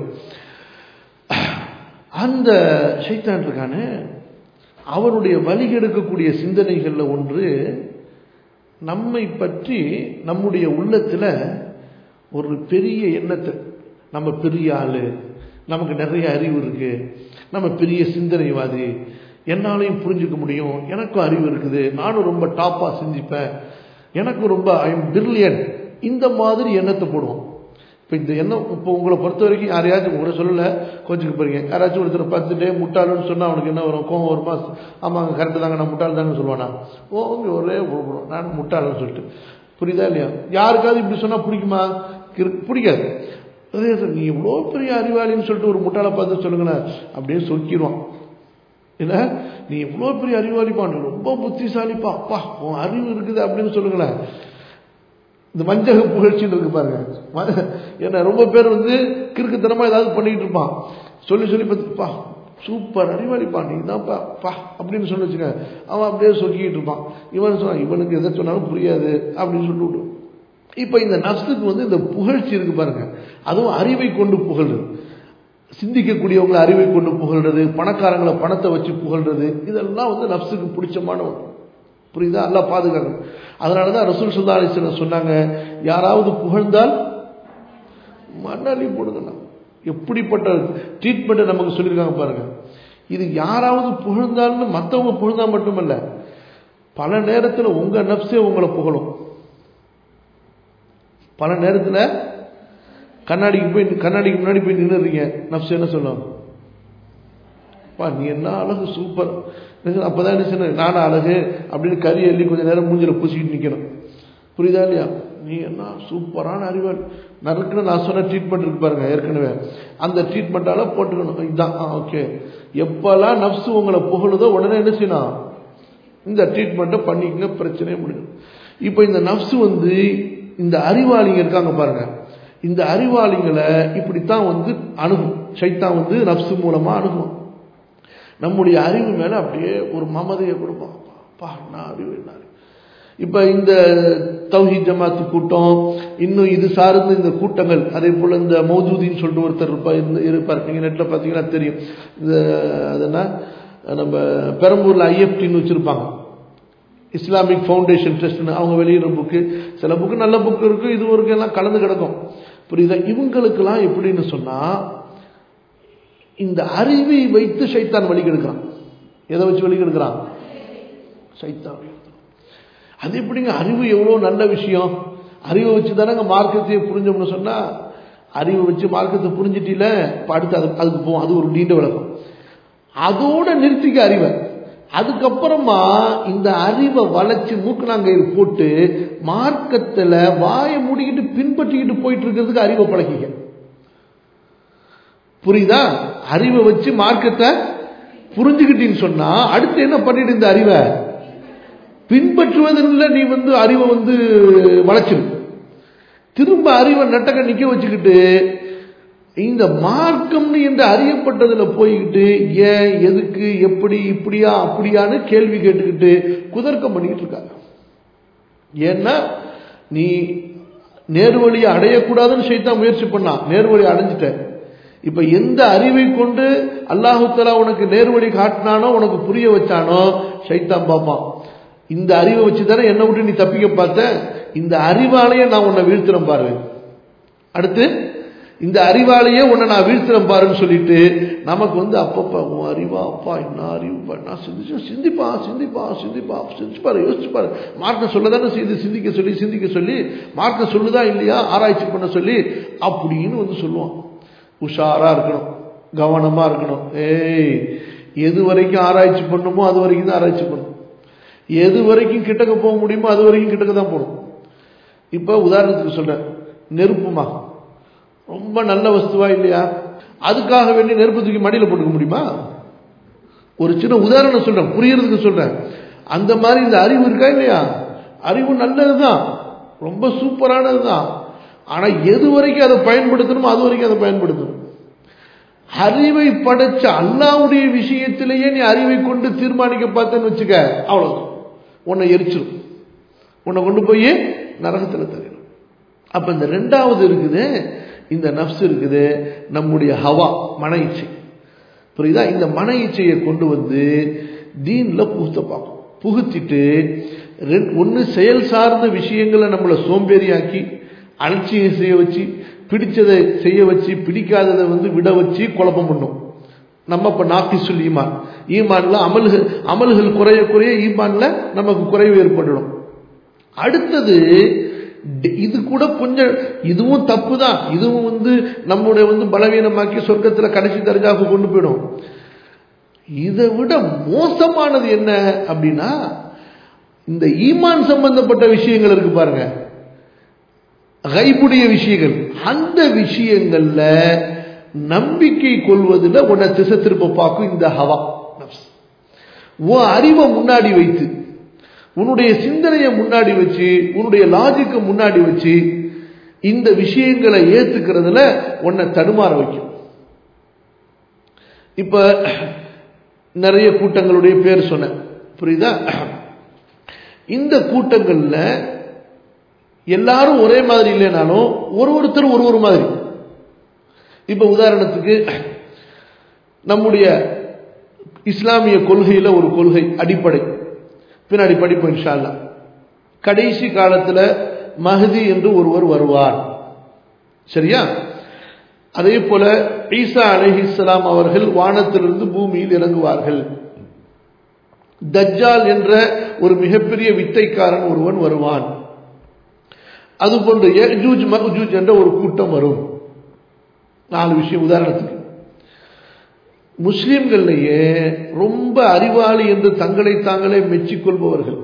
அந்த சைத்தான் இருக்கானே அவனுடைய வழி எடுக்கக்கூடிய சிந்தனைகளில் ஒன்று நம்மை பற்றி நம்முடைய உள்ளத்தில் ஒரு பெரிய எண்ணத்தை நம்ம பெரிய ஆள் நமக்கு நிறைய அறிவு இருக்கு நம்ம பெரிய சிந்தனைவாதி என்னாலையும் புரிஞ்சுக்க முடியும் எனக்கும் அறிவு இருக்குது நானும் ரொம்ப டாப்பாக சிந்திப்பேன் எனக்கும் ரொம்ப ஐ எம் பிரில்லியன் இந்த மாதிரி எண்ணத்தை போடுவோம் இப்போ இந்த எண்ணம் இப்போ உங்களை பொறுத்த வரைக்கும் யாரையாச்சும் உங்களை சொல்லலை கொஞ்சம் போறீங்க யாராச்சும் ஒருத்தர் பார்த்துட்டே முட்டாளுன்னு சொன்னால் அவனுக்கு என்ன வரும் கோவம் வருமா ஆமாங்க கரெக்டு தாங்க நான் முட்டாள் தாங்க சொல்லுவானா ஓ அவங்க ஒரே போடுறோம் நான் முட்டாள்னு சொல்லிட்டு புரியுதா இல்லையா யாருக்காவது இப்படி சொன்னால் பிடிக்குமா பிடிக்காது அதே நீ இவ்வளோ பெரிய அறிவாளின்னு சொல்லிட்டு ஒரு முட்டாளை பார்த்து சொல்லுங்களேன் அப்படியே சொக்கிடுவான் இல்லை நீ இவ்வளோ பெரிய அறிவாளிப்பா நீ ரொம்ப புத்திசாலிப்பா அப்பா உன் அறிவு இருக்குது அப்படின்னு சொல்லுங்களேன் இந்த மஞ்சக புகழ்ச்சின்னு இருக்கு பாருங்க ஏன்னா ரொம்ப பேர் வந்து கிறுக்குத்தனமா ஏதாவது பண்ணிட்டு இருப்பான் சொல்லி சொல்லி பார்த்துப்பா சூப்பர் அறிவாளிப்பா நீ தான்ப்பா பா அப்படின்னு சொல்லி வச்சுக்க அவன் அப்படியே சொக்கிக்கிட்டு இருப்பான் இவன் சொன்னான் இவனுக்கு எதை சொன்னாலும் புரியாது அப்படின்னு சொல்லிவிட்டு இப்போ இந்த நப்சுக்கு வந்து இந்த புகழ்ச்சி இருக்கு பாருங்க அதுவும் அறிவை கொண்டு புகழ்றது சிந்திக்கக்கூடியவங்களை அறிவை கொண்டு புகழ்றது பணக்காரங்களை பணத்தை வச்சு புகழ்றது இதெல்லாம் வந்து நப்சுக்கு பிடிச்சமான ஒன்று புரியுதா எல்லாம் பாதுகாக்கணும் அதனால தான் ரசூல் சுல்லா அலிஸ்லம் சொன்னாங்க யாராவது புகழ்ந்தால் மண்ணாளி போடுங்கண்ணா எப்படிப்பட்ட ட்ரீட்மெண்ட்டை நமக்கு சொல்லியிருக்காங்க பாருங்க இது யாராவது புகழ்ந்தால்னு மற்றவங்க புகழ்ந்தா மட்டுமல்ல பல நேரத்தில் உங்க நப்சே உங்களை புகழும் பல நேரத்தில் கண்ணாடிக்கு போய் கண்ணாடிக்கு முன்னாடி போய் நின்றுறீங்க நப்சு என்ன சொல்லுவாங்க பா நீ என்ன அழகு சூப்பர் அப்பதான் என்ன சொன்ன நானும் அழகு அப்படின்னு கறி அள்ளி கொஞ்சம் நேரம் மூஞ்சில பூசிக்கிட்டு நிற்கணும் புரியுதா இல்லையா நீ என்ன சூப்பரான அறிவாள் நறுக்குன்னு நான் சொன்ன ட்ரீட்மெண்ட் இருக்கு பாருங்க ஏற்கனவே அந்த ட்ரீட்மெண்ட்டால போட்டுக்கணும் இதுதான் ஓகே எப்பெல்லாம் நப்சு உங்களை புகழுதோ உடனே என்ன செய்யணும் இந்த ட்ரீட்மெண்ட்டை பண்ணிக்கங்க பிரச்சனையே முடியும் இப்போ இந்த நப்சு வந்து இந்த அறிவாளிங்க இருக்காங்க பாருங்க இந்த அறிவாளிங்களை இப்படித்தான் வந்து அணுகும் சைத்தான் வந்து நப்சு மூலமா அணுகும் நம்முடைய அறிவு மேல அப்படியே ஒரு மமதையை கொடுப்பான் பா நான் அறிவு என்ன இப்ப இந்த தௌஹி ஜமாத்து கூட்டம் இன்னும் இது சார்ந்த இந்த கூட்டங்கள் அதே போல இந்த மௌதூதின்னு சொல்லிட்டு ஒருத்தர் இருப்பார் இருப்பார் நீங்க நெட்ல பாத்தீங்கன்னா தெரியும் இந்த அதுனா நம்ம பெரம்பூர்ல ஐஎஃப்டின்னு வச்சிருப்பாங்க இஸ்லாமிக் ஃபவுண்டேஷன் ட்ரஸ்ட்னு அவங்க வெளியிடுற புக்கு சில புக்கு நல்ல புக்கு இருக்கு இது ஒரு எல்லாம் கலந்து கிடக்கும் புரியுதா இவங்களுக்கெல்லாம் எப்படின்னு சொன்னா இந்த அறிவை வைத்து சைத்தான் வழி கெடுக்கிறான் எதை வச்சு வழி கெடுக்கிறான் சைத்தான் அது எப்படிங்க அறிவு எவ்வளோ நல்ல விஷயம் அறிவை வச்சு தானங்க மார்க்கத்தையே புரிஞ்சோம்னு சொன்னா அறிவை வச்சு மார்க்கத்தை புரிஞ்சிட்டில அடுத்து அது அதுக்கு போவோம் அது ஒரு நீண்ட விளக்கம் அதோட நிறுத்திக்க அறிவை அதுக்கப்புறமா இந்த அறிவை வளைச்சு மூக்கணாங்கயிறு போட்டு மார்க்கத்தில் வாயை மூடிக்கிட்டு பின்பற்றிக்கிட்டு போயிட்டு இருக்கிறதுக்கு அறிவை பழகிக்க புரியுதா அறிவை வச்சு மார்க்கத்தை புரிஞ்சுக்கிட்டீன்னு சொன்னா அடுத்து என்ன பண்ணிட்டு இந்த அறிவை பின்பற்றுவதில் நீ வந்து அறிவை வந்து வளைச்சிரு திரும்ப அறிவை நட்டக்க நிக்க வச்சுக்கிட்டு இந்த மார்க்கம்னு என்று அறியப்பட்டதுல போய்கிட்டு ஏன் எதுக்கு எப்படி இப்படியா அப்படியான்னு கேள்வி கேட்டுக்கிட்டு குதர்க்கம் பண்ணிக்கிட்டு இருக்காங்க ஏன்னா நீ நேர்வழியை அடையக்கூடாதுன்னு சைத்தான் முயற்சி பண்ணான் நேர்வழி அடைஞ்சிட்ட இப்ப எந்த அறிவை கொண்டு அல்லாஹு தலா உனக்கு நேர்வழி காட்டினானோ உனக்கு புரிய வச்சானோ சைத்தான் பார்ப்பான் இந்த அறிவை வச்சு தானே என்னை விட்டு நீ தப்பிக்க பார்த்த இந்த அறிவாலேயே நான் உன்னை வீழ்த்துறேன் பாரு அடுத்து இந்த அறிவாலேயே உன்னை நான் வீழ்த்துறேன் பாருன்னு சொல்லிட்டு நமக்கு வந்து அப்பப்பா உன் அறிவா அப்பா என்ன அறிவு நான் சிந்திச்சு சிந்திப்பா சிந்திப்பா சிந்திப்பா சிந்திச்சுப்பாரு யோசிச்சுப்பாரு மார்க்க சொல்ல தானே செய்து சிந்திக்க சொல்லி சிந்திக்க சொல்லி மார்க்க சொல்லுதா இல்லையா ஆராய்ச்சி பண்ண சொல்லி அப்படின்னு வந்து சொல்லுவான் உஷாரா இருக்கணும் கவனமா இருக்கணும் ஏய் எது வரைக்கும் ஆராய்ச்சி பண்ணுமோ அது வரைக்கும் தான் ஆராய்ச்சி பண்ணும் எது வரைக்கும் கிட்டக்க போக முடியுமோ அது வரைக்கும் கிட்டக்க தான் போகணும் இப்போ உதாரணத்துக்கு சொல்றேன் நெருப்புமா ரொம்ப நல்ல வஸ்துவா இல்லையா அதுக்காக வேண்டி நெருப்பு தூக்கி மடியில் போட்டுக்க முடியுமா ஒரு சின்ன உதாரணம் சொல்றேன் புரியறதுக்கு சொல்றேன் அந்த மாதிரி இந்த அறிவு இருக்கா இல்லையா அறிவு நல்லதுதான் ரொம்ப சூப்பரானது தான் ஆனா எது வரைக்கும் அதை பயன்படுத்தணுமோ அது வரைக்கும் அதை பயன்படுத்தணும் அறிவை படைச்ச அல்லாவுடைய விஷயத்திலேயே நீ அறிவை கொண்டு தீர்மானிக்க பார்த்தேன்னு வச்சுக்க அவ்வளவுதான் உன்னை எரிச்சிடும் உன்னை கொண்டு போய் நரகத்தில் தள்ளிடும் அப்ப இந்த ரெண்டாவது இருக்குது இந்த நப்ஸ் இருக்குது நம்முடைய ஹவா மன இச்சை புரியுதா இந்த மன இச்சையை கொண்டு வந்து தீன்ல புகுத்த பார்க்கும் புகுத்திட்டு ஒன்று செயல் சார்ந்த விஷயங்களை நம்மளை சோம்பேறியாக்கி அலட்சியம் செய்ய வச்சு பிடிச்சதை செய்ய வச்சு பிடிக்காததை வந்து விட வச்சு குழப்பம் பண்ணும் நம்ம இப்போ நாக்கிசுல் ஈமான் ஈமான்ல அமல்கள் அமல்கள் குறைய குறைய ஈமான்ல நமக்கு குறைவு ஏற்பட்டுடும் அடுத்தது இது கூட கொஞ்சம் இதுவும் தப்பு தான் இதுவும் வந்து நம்முடைய வந்து பலவீனமாக்கி சொர்க்கத்தில் கடைசி தரஜாவுக்கு கொண்டு போயிடும் இதை விட மோசமானது என்ன அப்படின்னா இந்த ஈமான் சம்பந்தப்பட்ட விஷயங்கள் இருக்கு பாருங்க கைப்புடைய விஷயங்கள் அந்த விஷயங்கள்ல நம்பிக்கை கொள்வதில் உன்னை திசை திருப்ப பார்க்கும் இந்த ஹவா உன் அறிவை முன்னாடி வைத்து உன்னுடைய சிந்தனையை முன்னாடி வச்சு உன்னுடைய லாஜிக்கை முன்னாடி வச்சு இந்த விஷயங்களை ஏத்துக்கிறதுல உன்னை தடுமாற வைக்கும் இப்ப நிறைய கூட்டங்களுடைய பேர் சொன்னேன் புரியுதா இந்த கூட்டங்கள்ல எல்லாரும் ஒரே மாதிரி இல்லைனாலும் ஒரு ஒருத்தர் ஒரு ஒரு மாதிரி இப்ப உதாரணத்துக்கு நம்முடைய இஸ்லாமிய கொள்கையில ஒரு கொள்கை அடிப்படை பின்னாடி படிப்போம் இன்ஷால்லா கடைசி காலத்துல மஹதி என்று ஒருவர் வருவார் சரியா அதே போல ஈசா அலஹிஸ்லாம் அவர்கள் வானத்திலிருந்து பூமியில் இறங்குவார்கள் தஜ்ஜால் என்ற ஒரு மிகப்பெரிய வித்தைக்காரன் ஒருவன் வருவான் அதுபோன்று யஜூஜ் மஹஜூஜ் என்ற ஒரு கூட்டம் வரும் நாலு விஷயம் உதாரணத்துக்கு முஸ்லிம்கள்லேயே ரொம்ப அறிவாளி என்று தங்களை தாங்களே மெச்சிக்கொள்பவர்கள்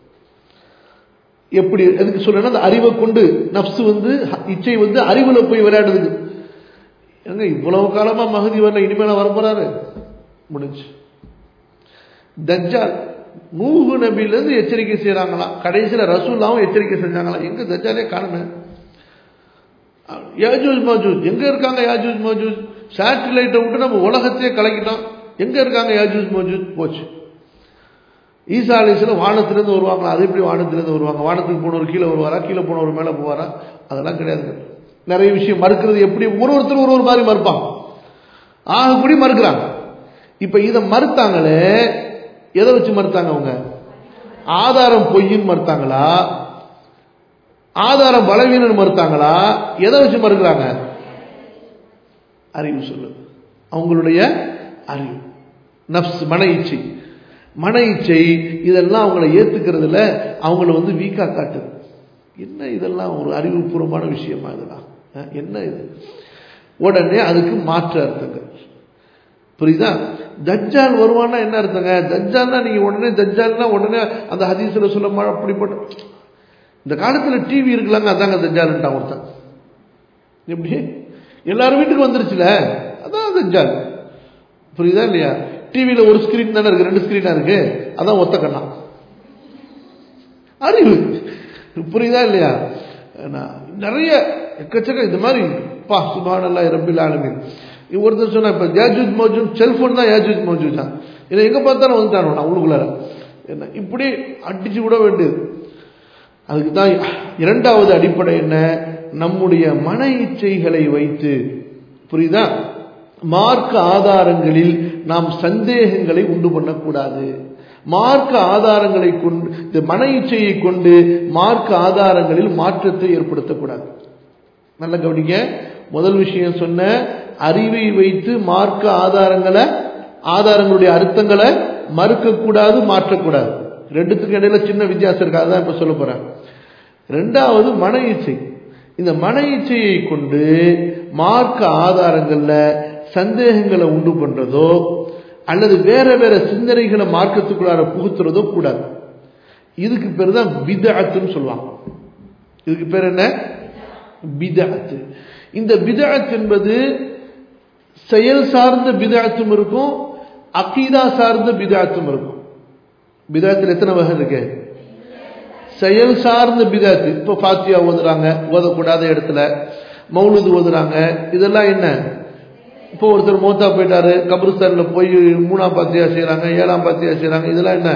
எப்படி எதுக்கு சொல்றேன்னா அந்த அறிவை கொண்டு நப்சு வந்து இச்சை வந்து அறிவுல போய் விளையாடுது ஏங்க இவ்வளவு காலமா மகதி வரல இனிமேல வரப்போறாரு முடிஞ்சு தஜ்ஜால் நூகு நபியிலிருந்து எச்சரிக்கை செய்யறாங்களாம் கடைசியில ரசூல்லாவும் எச்சரிக்கை செஞ்சாங்களாம் எங்க தஜ்ஜாலே காணுமே யாஜூஜ் மஜூஜ் எங்க இருக்காங்க யாஜூஜ் மஜூஜ் சேட்டலைட்டை விட்டு நம்ம உலகத்தையே கலக்கிட்டோம் எங்க இருக்காங்க யாஜூஜ் மஜூஜ் போச்சு ஈசா அலிஸ்ல வானத்திலிருந்து வருவாங்களா அது எப்படி வானத்திலிருந்து வருவாங்க வானத்துக்கு போனவர் கீழே வருவாரா கீழே போனவர் மேலே போவாரா அதெல்லாம் கிடையாது நிறைய விஷயம் மறுக்கிறது எப்படி ஒரு ஒருத்தர் ஒரு ஒரு மாதிரி மறுப்பாங்க ஆகக்கூடி மறுக்கிறாங்க இப்ப இதை மறுத்தாங்களே எதை வச்சு மறுத்தாங்க அவங்க ஆதாரம் பொய்ன்னு மறுத்தாங்களா ஆதாரம் பலவீனம் மறுத்தாங்களா எதை வச்சு மறுக்கிறாங்க அறிவு சொல்லுது அவங்களுடைய அறிவு நப்ஸ் மன இச்சை மன இச்சை இதெல்லாம் அவங்கள ஏத்துக்கிறதுல அவங்கள வந்து வீக்கா காட்டுது என்ன இதெல்லாம் ஒரு அறிவுபூர்வமான விஷயமா இதெல்லாம் என்ன இது உடனே அதுக்கு மாற்று அர்த்தங்கள் புரியுதா தஜ்ஜால் வருவான்னா என்ன அர்த்தங்க தஜ்ஜால்னா நீங்க உடனே தஜ்ஜால்னா உடனே அந்த ஹதீஸ்ல சொல்ல அப்படிப்பட்ட இந்த காலத்துல டிவி இருக்கலாங்க அதாங்க தஜ்ஜால்ட்டான் ஒருத்தன் எப்படி எல்லாரும் வீட்டுக்கு வந்துருச்சுல அதான் தஜ்ஜால் புரியுதா இல்லையா டிவியில ஒரு ஸ்கிரீன் தானே இருக்கு ரெண்டு ஸ்கிரீனா இருக்கு அதான் ஒத்த கண்ணா அறிவு புரியுதா இல்லையா நிறைய எக்கச்சக்க இது மாதிரி பா சுபானல்லா ரபில் ஆளுமின் ஒருத்தர் சொன்னா இப்ப யாஜூஜ் மோஜூஜ் செல்போன் தான் யாஜூஜ் மோஜூஜ் தான் இதை எங்க பார்த்தாலும் வந்துட்டானோ நான் உள்ளுக்குள்ளார என்ன இப்படி அடிச்சு விட வேண்டியது அதுக்கு தான் இரண்டாவது அடிப்படை என்ன நம்முடைய மன இச்சைகளை வைத்து புரியுதா மார்க்க ஆதாரங்களில் நாம் சந்தேகங்களை உண்டு பண்ணக்கூடாது மார்க்க ஆதாரங்களை கொண்டு இந்த மன இச்சையை கொண்டு மார்க்க ஆதாரங்களில் மாற்றத்தை ஏற்படுத்தக்கூடாது நல்ல கவனிங்க முதல் விஷயம் சொன்ன அறிவை வைத்து மார்க்க ஆதாரங்களை ஆதாரங்களுடைய அர்த்தங்களை மறுக்கக்கூடாது மாற்றக்கூடாது ரெண்டுத்துக்கு இடையில சின்ன வித்தியாசம் இருக்கு அதான் இப்ப சொல்ல போறேன் ரெண்டாவது மன இச்சை இந்த மன இச்சையை கொண்டு மார்க்க ஆதாரங்கள்ல சந்தேகங்களை உண்டு பண்றதோ அல்லது வேற வேற சிந்தனைகளை மார்க்கத்துக்குள்ளார புகுத்துறதோ கூடாது இதுக்கு பேர் தான் பிதஅத்துன்னு சொல்லுவாங்க இதுக்கு பேர் என்ன பிதஅத்து இந்த பிதஅத் என்பது செயல் சார்ந்த பிதஅத்தும் இருக்கும் அகீதா சார்ந்த பிதஅத்தும் இருக்கும் பிதஅத்தில் எத்தனை வகை இருக்கு செயல் சார்ந்த பிதஅத்து இப்போ ஃபாத்தியா ஓதுறாங்க ஓதக்கூடாத இடத்துல மௌலுது ஓதுறாங்க இதெல்லாம் என்ன இப்போ ஒருத்தர் மோத்தா போயிட்டாரு கபிரிஸ்தான்ல போய் மூணாம் பாத்தியா செய்யறாங்க ஏழாம் பாத்தியா செய்யறாங்க இதெல்லாம் என்ன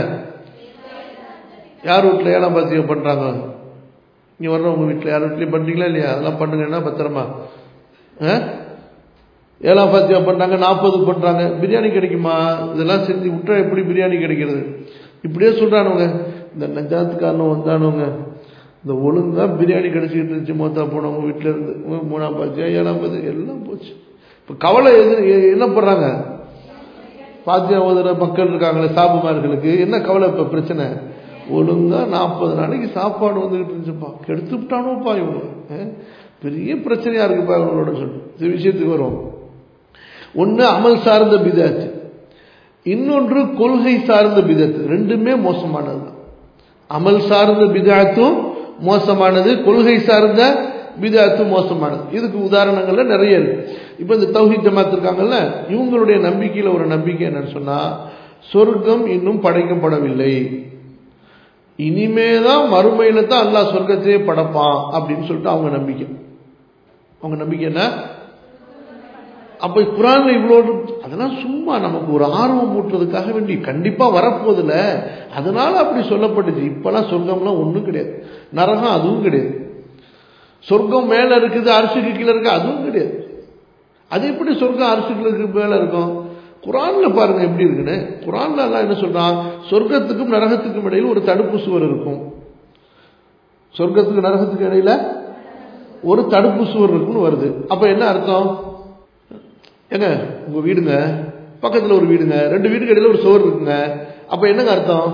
யார் வீட்டில் ஏழாம் பாத்தியா பண்றாங்க நீ வர்ற உங்க வீட்டில் யார் வீட்லையும் பண்றீங்களா இல்லையா அதெல்லாம் பண்ணுங்கன்னா பத்திரமா ஆ? ஏழாம் பாத்தியா பண்றாங்க நாற்பது பண்றாங்க பிரியாணி கிடைக்குமா இதெல்லாம் செஞ்சு விட்டா எப்படி பிரியாணி கிடைக்கிறது இப்படியே சொல்றானுங்க இந்த நஜாத்துக்காரனும் வந்தானுங்க இந்த ஒழுங்கா பிரியாணி கிடைச்சிக்கிட்டு இருந்துச்சு மொத்தா போனவங்க வீட்டில இருந்து மூணாம் பாத்தியா ஏழாம் பாத்தியா எல்லாம் போச்சு இப்போ கவலை எது எ- என்ன பண்றாங்க பாத்தியா ஓதுற மக்கள் இருக்காங்களே சாபுமார்களுக்கு என்ன கவலை இப்போ பிரச்சனை ஒழுங்கா நாற்பது நாளைக்கு சாப்பாடு வந்துகிட்டு இருந்துச்சுப்பா கெடுத்து விட்டானோப்பா இவங்க அஹ், பெரிய பிரச்சனையா இருக்குப்பா இவங்களோட சொல்லி இந்த விஷயத்துக்கு வரும் ஒன்று அமல் சார்ந்த பிதாத்து இன்னொன்று கொள்கை சார்ந்த பிதத்து ரெண்டுமே மோசமானது தான் அமல் சார்ந்த பிதாத்தும் மோசமானது கொள்கை சார்ந்த பிதாத்தும் மோசமானது இதுக்கு உதாரணங்கள்ல நிறைய இருக்கு இப்போ இந்த தௌஹீத் ஜமாத் இருக்காங்கல்ல இவங்களுடைய நம்பிக்கையில ஒரு நம்பிக்கை என்னன்னு சொன்னா சொர்க்கம் இன்னும் படைக்கப்படவில்லை இனிமேதான் மறுமையில தான் அல்லாஹ் சொர்க்கத்தையே படைப்பான் அப்படின்னு சொல்லிட்டு அவங்க நம்பிக்கை அவங்க நம்பிக்கை என்ன அப்ப குரான்ல இவ்வளவு அதெல்லாம் சும்மா நமக்கு ஒரு ஆர்வம் ஊட்டுறதுக்காக வேண்டி கண்டிப்பா வரப்போதில்ல அதனால அப்படி சொல்லப்பட்டுச்சு இப்பெல்லாம் சொர்க்கம்லாம் ஒண்ணும் கிடையாது நரகம் அதுவும் கிடையாது சொர்க்கம் மேல இருக்குது அரிசிக்கு கீழே இருக்கு அதுவும் கிடையாது அது எப்படி சொர்க்கம் அரிசிக்கு மேல இருக்கும் குரான்ல பாருங்க எப்படி இருக்குன்னு குரான்ல எல்லாம் என்ன சொல்றான் சொர்க்கத்துக்கும் நரகத்துக்கும் இடையில ஒரு தடுப்பு சுவர் இருக்கும் சொர்க்கத்துக்கு நரகத்துக்கு இடையில ஒரு தடுப்பு சுவர் இருக்குன்னு வருது அப்ப என்ன அர்த்தம் ஏங்க உங்க வீடுங்க பக்கத்துல ஒரு வீடுங்க ரெண்டு வீடுக்கு இடையில ஒரு சுவர் இருக்குங்க அப்ப என்னங்க அர்த்தம்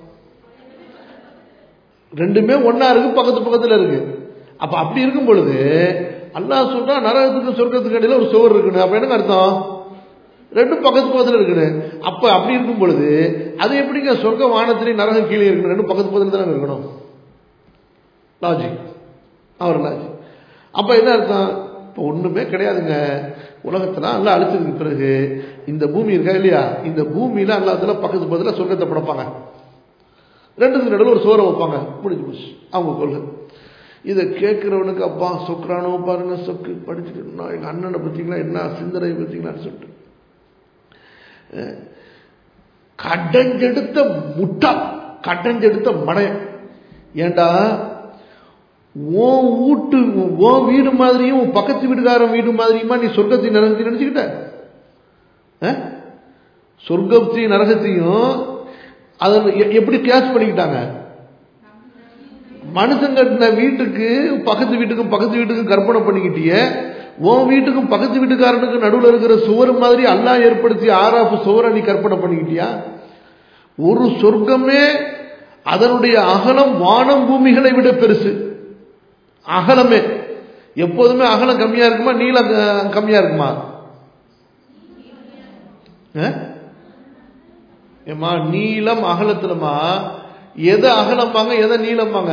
ரெண்டுமே ஒண்ணா இருக்கு பக்கத்து பக்கத்துல இருக்கு அப்ப அப்படி இருக்கும் பொழுது அல்லாஹ் சொல்றா நரகத்துக்கு சொர்க்கத்துக்கு இடையில ஒரு சுவர் இருக்குன்னு அப்ப என்னங்க அர்த்தம் ரெண்டும் பக்கத்து பக்கத்துல இருக்குன்னு அப்ப அப்படி இருக்கும் பொழுது அது எப்படிங்க சொர்க்க வானத்திலேயே நரகம் கீழே இருக்கணும் ரெண்டும் பக்கத்து பக்கத்துல தானே இருக்கணும் லாஜிக் அவர் லாஜிக் அப்ப என்ன அர்த்தம் இப்போ ஒண்ணுமே கிடையாதுங்க உலகத்துல எல்லாம் அழிச்சதுக்கு பிறகு இந்த பூமி இருக்கா இல்லையா இந்த பூமியில அல்லாத்துல பக்கத்து பக்கத்துல சொர்க்கத்தை படைப்பாங்க ரெண்டுத்துக்கு நடுவில் ஒரு சோறை வைப்பாங்க முடிஞ்சு போச்சு அவங்க கொள்கை இதை கேட்கிறவனுக்கு அப்பா சொக்ரானோ பாருங்க சொக்கு படிச்சுட்டு நான் எங்க அண்ணனை பத்தீங்களா என்ன சிந்தனை பத்தீங்களான்னு சொல்லிட்டு அஹ், கடஞ்செடுத்த முட்டா கடஞ்செடுத்த மடையன் ஏண்டா உன் வீட்டு உன் வீடு மாதிரியும் உன் பக்கத்து வீட்டுக்காரன் வீடு மாதிரியுமா நீ சொர்க்கத்தை நரகத்தை நினைச்சுக்கிட்ட அஹ்? சொர்க்கத்தையும் நரகத்தையும் அதை எ- எப்படி கிளாஸ் பண்ணிக்கிட்டாங்க மனுஷன் கட்டின வீட்டுக்கு பக்கத்து வீட்டுக்கும் பக்கத்து வீட்டுக்கும் கற்பனை பண்ணிக்கிட்டிய உன் வீட்டுக்கும் பக்கத்து வீட்டுக்காரனுக்கும் நடுவில் இருக்கிற சுவர் மாதிரி அல்லாஹ் ஏற்படுத்திய ஆறாப்பு சுவரை நீ கற்பனை பண்ணிக்கிட்டியா ஒரு சொர்க்கமே அதனுடைய அகலம் வானம் பூமிகளை விட பெருசு அகலமே எப்போதுமே அகலம் கம்மியா இருக்குமா நீளம் க- கம்மியா இருக்குமா ஆ? ஏம்மா நீளம் அகலத்துலமா எது அகலம்பாங்க எதை நீளம்பாங்க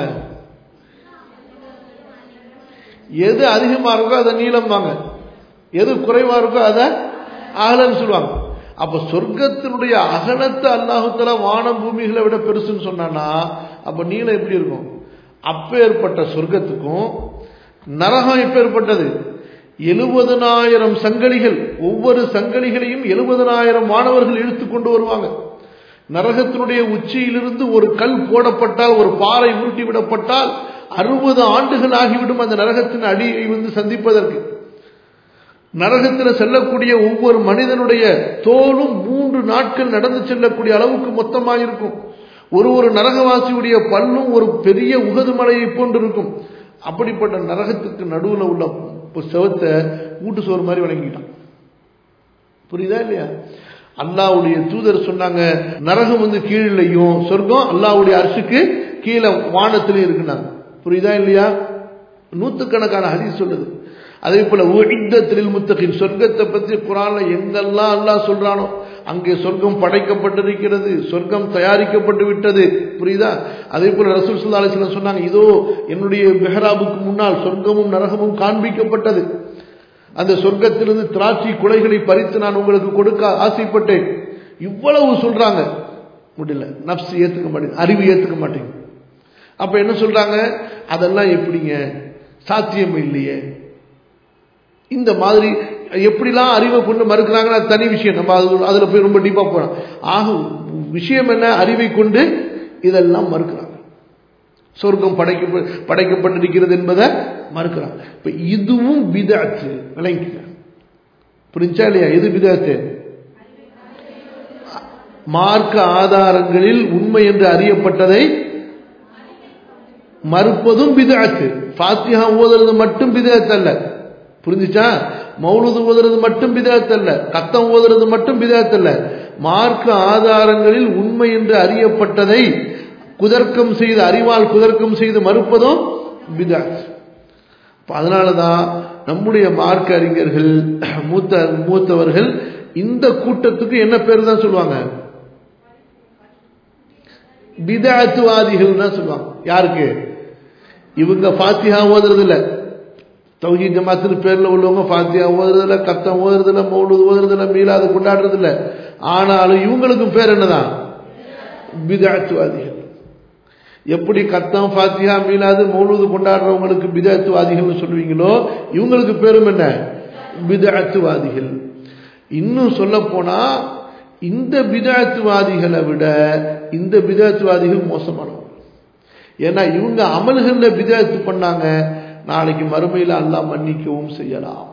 எது அதிகமா இருக்கோ அதை நீளம்பாங்க எது குறைவா இருக்கோ அதை அகலன்னு சொல்லுவாங்க அப்ப சொர்க்கத்தினுடைய அகலத்தை அல்லாஹுத்தல வானம் பூமிகளை விட பெருசுன்னு சொன்னானா அப்ப நீளம் எப்படி இருக்கும் அப்பேற்பட்ட சொர்க்கத்துக்கும் நரகம் எப்பேற்பட்டது எழுபதனாயிரம் சங்கலிகள் ஒவ்வொரு சங்கலிகளையும் எழுபதனாயிரம் மாணவர்கள் இழுத்து கொண்டு வருவாங்க நரகத்தினுடைய உச்சியிலிருந்து ஒரு கல் போடப்பட்டால் ஒரு பாறை உருட்டி விடப்பட்டால் அறுபது ஆண்டுகள் ஆகிவிடும் அந்த நரகத்தின் அடியை வந்து சந்திப்பதற்கு நரகத்தில் செல்லக்கூடிய ஒவ்வொரு மனிதனுடைய தோலும் மூன்று நாட்கள் நடந்து செல்லக்கூடிய அளவுக்கு மொத்தமாக இருக்கும் ஒரு ஒரு நரகவாசியுடைய பல்லும் ஒரு பெரிய உகது மலையை போன்று இருக்கும் அப்படிப்பட்ட நரகத்துக்கு நடுவுல உள்ள செவத்தை ஊட்டு சோறு மாதிரி வழங்கிட்டான் புரியுதா இல்லையா அல்லாவுடைய தூதர் சொன்னாங்க நரகம் வந்து கீழிலையும் சொர்க்கம் அல்லாவுடைய அரசுக்கு கீழே வானத்திலையும் இருக்குனாங்க புரியுதா இல்லையா நூத்துக்கணக்கான ஹதீஸ் சொல்லுது அதே போல உஇத்தத்தில் முத்தகின் சொர்க்கத்தை பத்தி குரான்ல எங்கெல்லாம் அல்லாஹ் சொல்றானோ அங்கே சொர்க்கம் படைக்கப்பட்டிருக்கிறது சொர்க்கம் தயாரிக்கப்பட்டு விட்டது புரியுதா அதே போல ரசூல் சுல்லா அலிஸ்லாம் சொன்னாங்க இதோ என்னுடைய பெஹராபுக்கு முன்னால் சொர்க்கமும் நரகமும் காண்பிக்கப்பட்டது அந்த சொர்க்கத்திலிருந்து திராட்சை குலைகளை பறித்து நான் உங்களுக்கு கொடுக்க ஆசைப்பட்டேன் இவ்வளவு சொல்றாங்க முடியல நப்ஸ் ஏத்துக்க மாட்டேங்க அறிவு ஏத்துக்க மாட்டேங்க அப்ப என்ன சொல்றாங்க அதெல்லாம் எப்படிங்க சாத்தியம் இல்லையே இந்த மாதிரி எப்படிலாம் அறிவை கொண்டு மறுக்கிறாங்கன்னா அது தனி விஷயம் நம்ம அது அதுல போய் ரொம்ப டீப்பா போறோம் ஆக விஷயம் என்ன அறிவை கொண்டு இதெல்லாம் மறுக்கிறாங்க சொர்க்கம் படைக்க படைக்கப்பட்டிருக்கிறது என்பதை மறுக்கிறாங்க இப்ப இதுவும் பிதாச்சு விளங்கிக்க புரிஞ்சா இல்லையா எது பிதாச்சு மார்க்க ஆதாரங்களில் உண்மை என்று அறியப்பட்டதை மறுப்பதும் பிதாச்சு ஃபாத்திஹா ஓதுறது மட்டும் பிதாத்து அல்ல புரிஞ்சுச்சா மௌலுது ஓதுறது மட்டும் பிதாத்து அல்ல கத்தம் ஓதுறது மட்டும் பிதாத்து அல்ல மார்க்க ஆதாரங்களில் உண்மை என்று அறியப்பட்டதை குதர்க்கம் செய்து அறிவால் குதர்க்கம் செய்து மறுப்பதும் பிதாத் அதனால தான் நம்முடைய மார்க்க அறிஞர்கள் மூத்த மூத்தவர்கள் இந்த கூட்டத்துக்கு என்ன பேர் தான் சொல்லுவாங்க பிதாத்துவாதிகள் தான் சொல்லுவாங்க யாருக்கு இவங்க ஃபாத்திஹா ஓதுறது இல்ல தௌஹி ஜமாத்து பேர்ல உள்ளவங்க ஃபாத்தியா ஓதுறது இல்ல கத்தம் ஓதுறது இல்ல மௌலூது ஓதுறது இல்ல மீலாது கொண்டாடுறது இல்ல ஆனாலும் இவங்களுக்கும் பேர் என்னதான் பிதாத்துவாதிகள் எப்படி கத்தம் ஃபாத்தியா மீலாது மௌலூது கொண்டாடுறவங்களுக்கு பிதாத்துவாதிகள்னு சொல்லுவீங்களோ இவங்களுக்கு பேரும் என்ன பிதாத்துவாதிகள் இன்னும் சொல்ல போனா இந்த பிதாத்துவாதிகளை விட இந்த பிதாத்துவாதிகள் மோசமானவங்க ஏன்னா இவங்க அமல்கள்ல பிதாத்து பண்ணாங்க நாளைக்கு மறுமையில் அல்லாஹ் மன்னிக்கவும் செய்யலாம்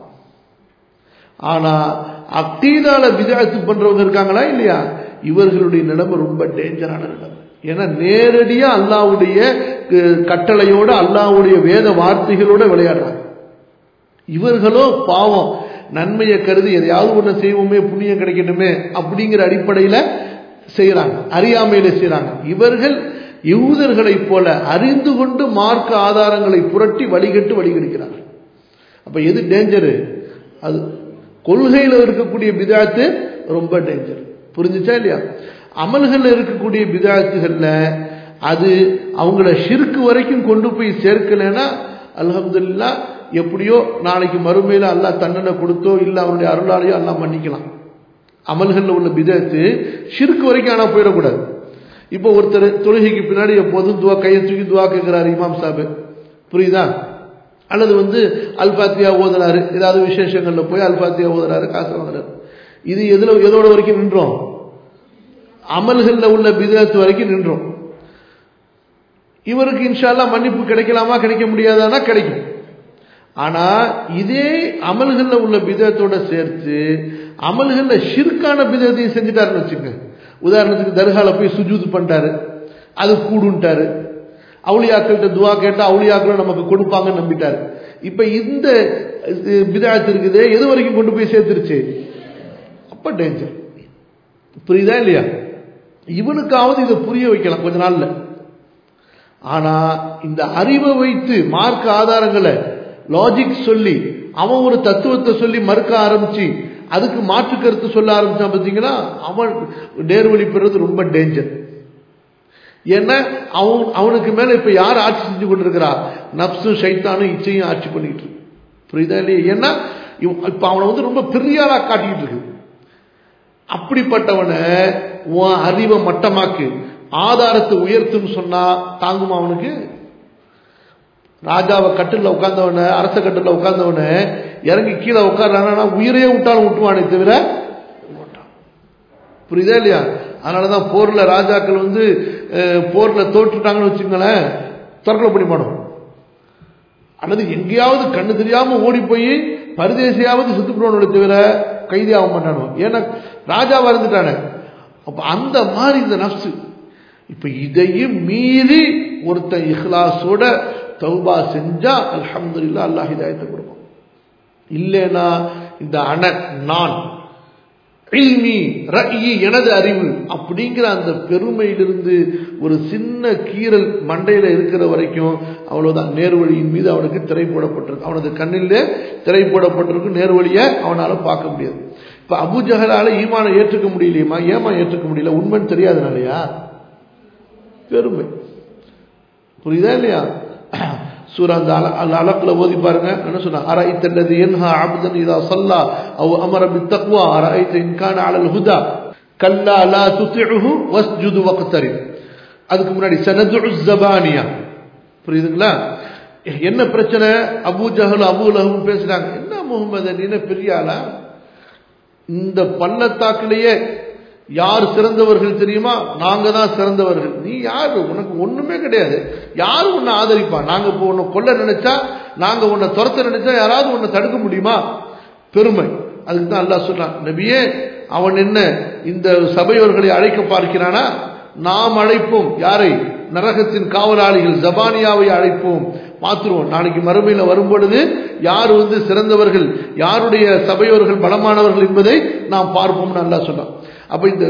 ஆனா அக்தீதால பிதாத்து பண்றவங்க இருக்காங்களா இல்லையா இவர்களுடைய நிலைமை ரொம்ப டேஞ்சரான நிலைமை ஏன்னா நேரடியா அல்லாவுடைய கட்டளையோட அல்லாவுடைய வேத வார்த்தைகளோட விளையாடுறாங்க இவர்களோ பாவம் நன்மையை கருதி எதையாவது ஒன்று செய்வோமே புண்ணியம் கிடைக்கட்டுமே அப்படிங்கிற அடிப்படையில செய்யறாங்க அறியாமையில செய்யறாங்க இவர்கள் யூதர்களைப் போல அறிந்து கொண்டு மார்க்க ஆதாரங்களை புரட்டி வழிகட்டு வழிகெடுக்கிறார்கள் அப்ப எது டேஞ்சரு அது கொள்கையில இருக்கக்கூடிய பிதாத்து ரொம்ப டேஞ்சர் புரிஞ்சுச்சா இல்லையா அமல்கள்ல இருக்கக்கூடிய பிதாத்துகள்ல அது அவங்கள ஷிருக்கு வரைக்கும் கொண்டு போய் சேர்க்கலைன்னா அலமதுல்லா எப்படியோ நாளைக்கு மறுமையில அல்லாஹ் தண்டனை கொடுத்தோ இல்லை அவருடைய அருளாலையோ எல்லாம் மன்னிக்கலாம் அமல்கள்ல உள்ள பிதத்து ஷிருக்கு வரைக்கும் ஆனா போயிடக்கூடாது இப்போ ஒருத்தர் தொழுகைக்கு பின்னாடி எப்போதும் துவா கையை தூக்கி துவா கேட்கிறாரு இமாம் சாபு புரியுதா அல்லது வந்து அல்பாத்தியா ஓதுறாரு ஏதாவது விசேஷங்கள்ல போய் அல்பாத்தியா ஓதுறாரு காசு வாங்குறாரு இது எதுல எதோட வரைக்கும் நின்றோம் அமல்கள்ல உள்ள பிதத்து வரைக்கும் நின்றோம் இவருக்கு இன்ஷால்லா மன்னிப்பு கிடைக்கலாமா கிடைக்க முடியாதானா கிடைக்கும் ஆனா இதே அமல்கள்ல உள்ள பிதத்தோட சேர்த்து அமல்கள்ல ஷிர்கான பிதத்தையும் செஞ்சுட்டாருன்னு வச்சுங்க உதாரணத்துக்கு தர்கால போய் சுஜூது பண்ணிட்டாரு அது கூடுன்ட்டாரு அவுளியாக்கள்கிட்ட துவா கேட்டா அவுளியாக்களும் நமக்கு கொடுப்பாங்கன்னு நம்பிட்டாரு இப்ப இந்த பிதாத்து இருக்குது எது வரைக்கும் கொண்டு போய் சேர்த்துருச்சு அப்ப டேஞ்சர் புரியுதா இல்லையா இவனுக்காவது இதை புரிய வைக்கலாம் கொஞ்ச நாள்ல ஆனா இந்த அறிவை வைத்து மார்க்க ஆதாரங்களை லாஜிக் சொல்லி அவன் ஒரு தத்துவத்தை சொல்லி மறுக்க ஆரம்பிச்சு அதுக்கு மாற்று கருத்து சொல்ல ஆரம்பிச்சான் பார்த்தீங்கன்னா அவன் நேர்வழி பெறுறது ரொம்ப டேஞ்சர் ஏன்னா அவன் அவனுக்கு மேல இப்ப யார் ஆட்சி செஞ்சு கொண்டிருக்கிறா நப்சும் சைத்தானும் இச்சையும் ஆட்சி பண்ணிட்டு இருக்கு புரியுதா இல்லையா ஏன்னா இப்ப அவனை வந்து ரொம்ப பெரிய ஆளா காட்டிக்கிட்டு இருக்கு அப்படிப்பட்டவனை உன் அறிவை மட்டமாக்கு ஆதாரத்தை உயர்த்துன்னு சொன்னா தாங்குமா அவனுக்கு ராஜாவை கட்டில் உட்கார்ந்தவன அரச கட்டில் உட்கார்ந்தவன இறங்கி கீழே உட்கார்றானா உயிரையே விட்டாலும் விட்டுவானே தவிர புரியுதா இல்லையா அதனாலதான் போர்ல ராஜாக்கள் வந்து போர்ல தோற்றுட்டாங்கன்னு வச்சுங்களேன் தற்கொலை பண்ணி மாடும் அல்லது எங்கேயாவது கண்ணு தெரியாம ஓடி போய் பரிதேசியாவது சுத்துப்படுவானோட தவிர கைதி ஆக மாட்டானோ ஏன்னா ராஜாவா இருந்துட்டானே அப்ப அந்த மாதிரி இந்த நப்சு இப்ப இதையும் மீறி ஒருத்தன் இஹ்லாஸோட தௌபா செஞ்சா அல்ஹம்துலில்லாஹ் அல்லாஹ் ஹிதாயத்தை கொடுப்பான் இல்லைனா இந்த அண நான் இல்மி ரஇ எனது அறிவு அப்படிங்கிற அந்த பெருமையிலிருந்து ஒரு சின்ன கீரல் மண்டையில இருக்கிற வரைக்கும் அவ்வளவுதான் நேர்வழியின் மீது அவனுக்கு திரை போடப்பட்டிருக்கு அவனது கண்ணிலே திரை போடப்பட்டிருக்கு நேர்வழியை அவனால பார்க்க முடியாது இப்ப அபுஜஹலால ஈமானை ஏற்றுக்க முடியலையுமா ஏமா ஏற்றுக்க முடியல உண்மைன்னு தெரியாதனாலயா பெருமை புரியுதா இல்லையா சூரா அந்த அல அலக்குல ஓதி பாருங்க என்ன சொன்னா அரைத்த அல்லது என்ஹா அப்தன் இதா சல்லா அவ் அமர பித்தக்வா அரைத்த இன்கான அலல் ஹுதா கல்லா லா துத்திஉஹு வஸ்ஜுது வக்தரிப் அதுக்கு முன்னாடி சனது ஜபானியா புரியுதுங்களா என்ன பிரச்சனை அபு ஜஹல் அபு லஹும் பேசுறாங்க என்ன முகமது நீன பெரிய ஆளா இந்த பள்ளத்தாக்கிலேயே யார் சிறந்தவர்கள் தெரியுமா நாங்க தான் சிறந்தவர்கள் நீ யாரு உனக்கு ஒண்ணுமே கிடையாது யாரு உன்னை ஆதரிப்பா நாங்க இப்போ உன்னை கொல்ல நினைச்சா நாங்க உன்னை துரத்த நினைச்சா யாராவது உன்னை தடுக்க முடியுமா பெருமை அதுக்கு தான் அல்லாஹ் சொல்றான் நபியே அவன் என்ன இந்த சபையோர்களை அழைக்க பார்க்கிறானா நாம் அழைப்போம் யாரை நரகத்தின் காவலாளிகள் ஜபானியாவை அழைப்போம் பார்த்துருவோம் நாளைக்கு மறுமையில் வரும் பொழுது யார் வந்து சிறந்தவர்கள் யாருடைய சபையோர்கள் பலமானவர்கள் என்பதை நாம் பார்ப்போம்னு நல்லா சொன்னான் அப்ப இந்த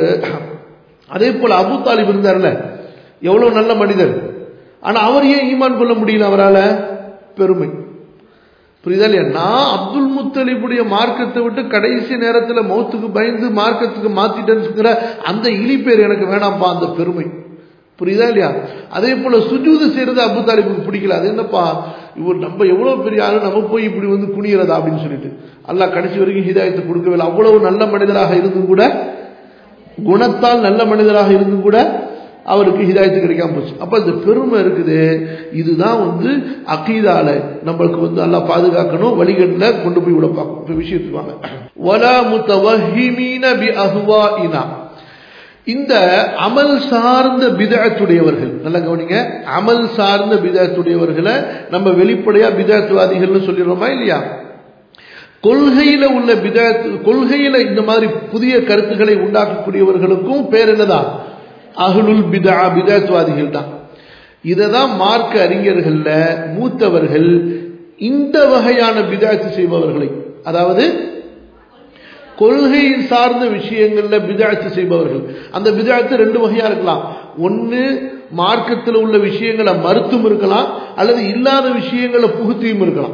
அதே போல அபு தாலிப் இருந்தார்ல எவ்வளவு நல்ல மனிதர் ஆனா அவர் ஏன் ஈமான் கொள்ள முடியல அவரால் பெருமை புரியுதா இல்லையா நான் அப்துல் முத்தலிபுடைய மார்க்கத்தை விட்டு கடைசி நேரத்தில் மௌத்துக்கு பயந்து மார்க்கத்துக்கு மாத்திட்டேன்னு அந்த இலி பேர் எனக்கு வேணாம்ப்பா அந்த பெருமை புரியுதா இல்லையா அதே போல சுஜூது செய்யறது அபு தாலிபுக்கு பிடிக்கல அது என்னப்பா இவர் நம்ம எவ்வளவு பெரிய ஆளு நம்ம போய் இப்படி வந்து குனிகிறதா அப்படின்னு சொல்லிட்டு அல்லாஹ் கடைசி வரைக்கும் ஹிதாயத்தை கொடுக்கவில்லை அவ்வளவு நல்ல மனிதராக இருந்தும் கூட குணத்தால் நல்ல மனிதராக இருந்தும் கூட அவருக்கு ஹிதாயத்து கிடைக்காம போச்சு அப்ப இந்த பெருமை இருக்குது இதுதான் வந்து அகீதால நம்மளுக்கு வந்து நல்லா பாதுகாக்கணும் வழிகட்டில் கொண்டு போய் விட பார்க்கணும் இப்ப விஷயத்துக்கு வாங்க வலா முத்தவஹிமீன பி அஹ்வாஇனா இந்த அமல் சார்ந்த பிதாத்துடையவர்கள் நல்லா கவனிங்க அமல் சார்ந்த பிதாத்துடையவர்களை நம்ம வெளிப்படையா பிதாத்துவாதிகள்னு சொல்லிடுறோமா இல்லையா கொள்கையில உள்ள பிதாத்து கொள்கையில இந்த மாதிரி புதிய கருத்துக்களை உண்டாக்கக்கூடியவர்களுக்கும் பேர் என்னதான் அகலுல் பிதா பிதாத்துவாதிகள் தான் இதை தான் மார்க்க அறிஞர்கள்ல மூத்தவர்கள் இந்த வகையான பிதாத்து செய்பவர்களை அதாவது கொள்கை சார்ந்த விஷயங்கள்ல பிதாத்து செய்பவர்கள் அந்த பிதாத்து ரெண்டு வகையா இருக்கலாம் ஒன்னு மார்க்கத்தில் உள்ள விஷயங்களை மறுத்தும் இருக்கலாம் அல்லது இல்லாத விஷயங்களை புகுத்தியும் இருக்கலாம்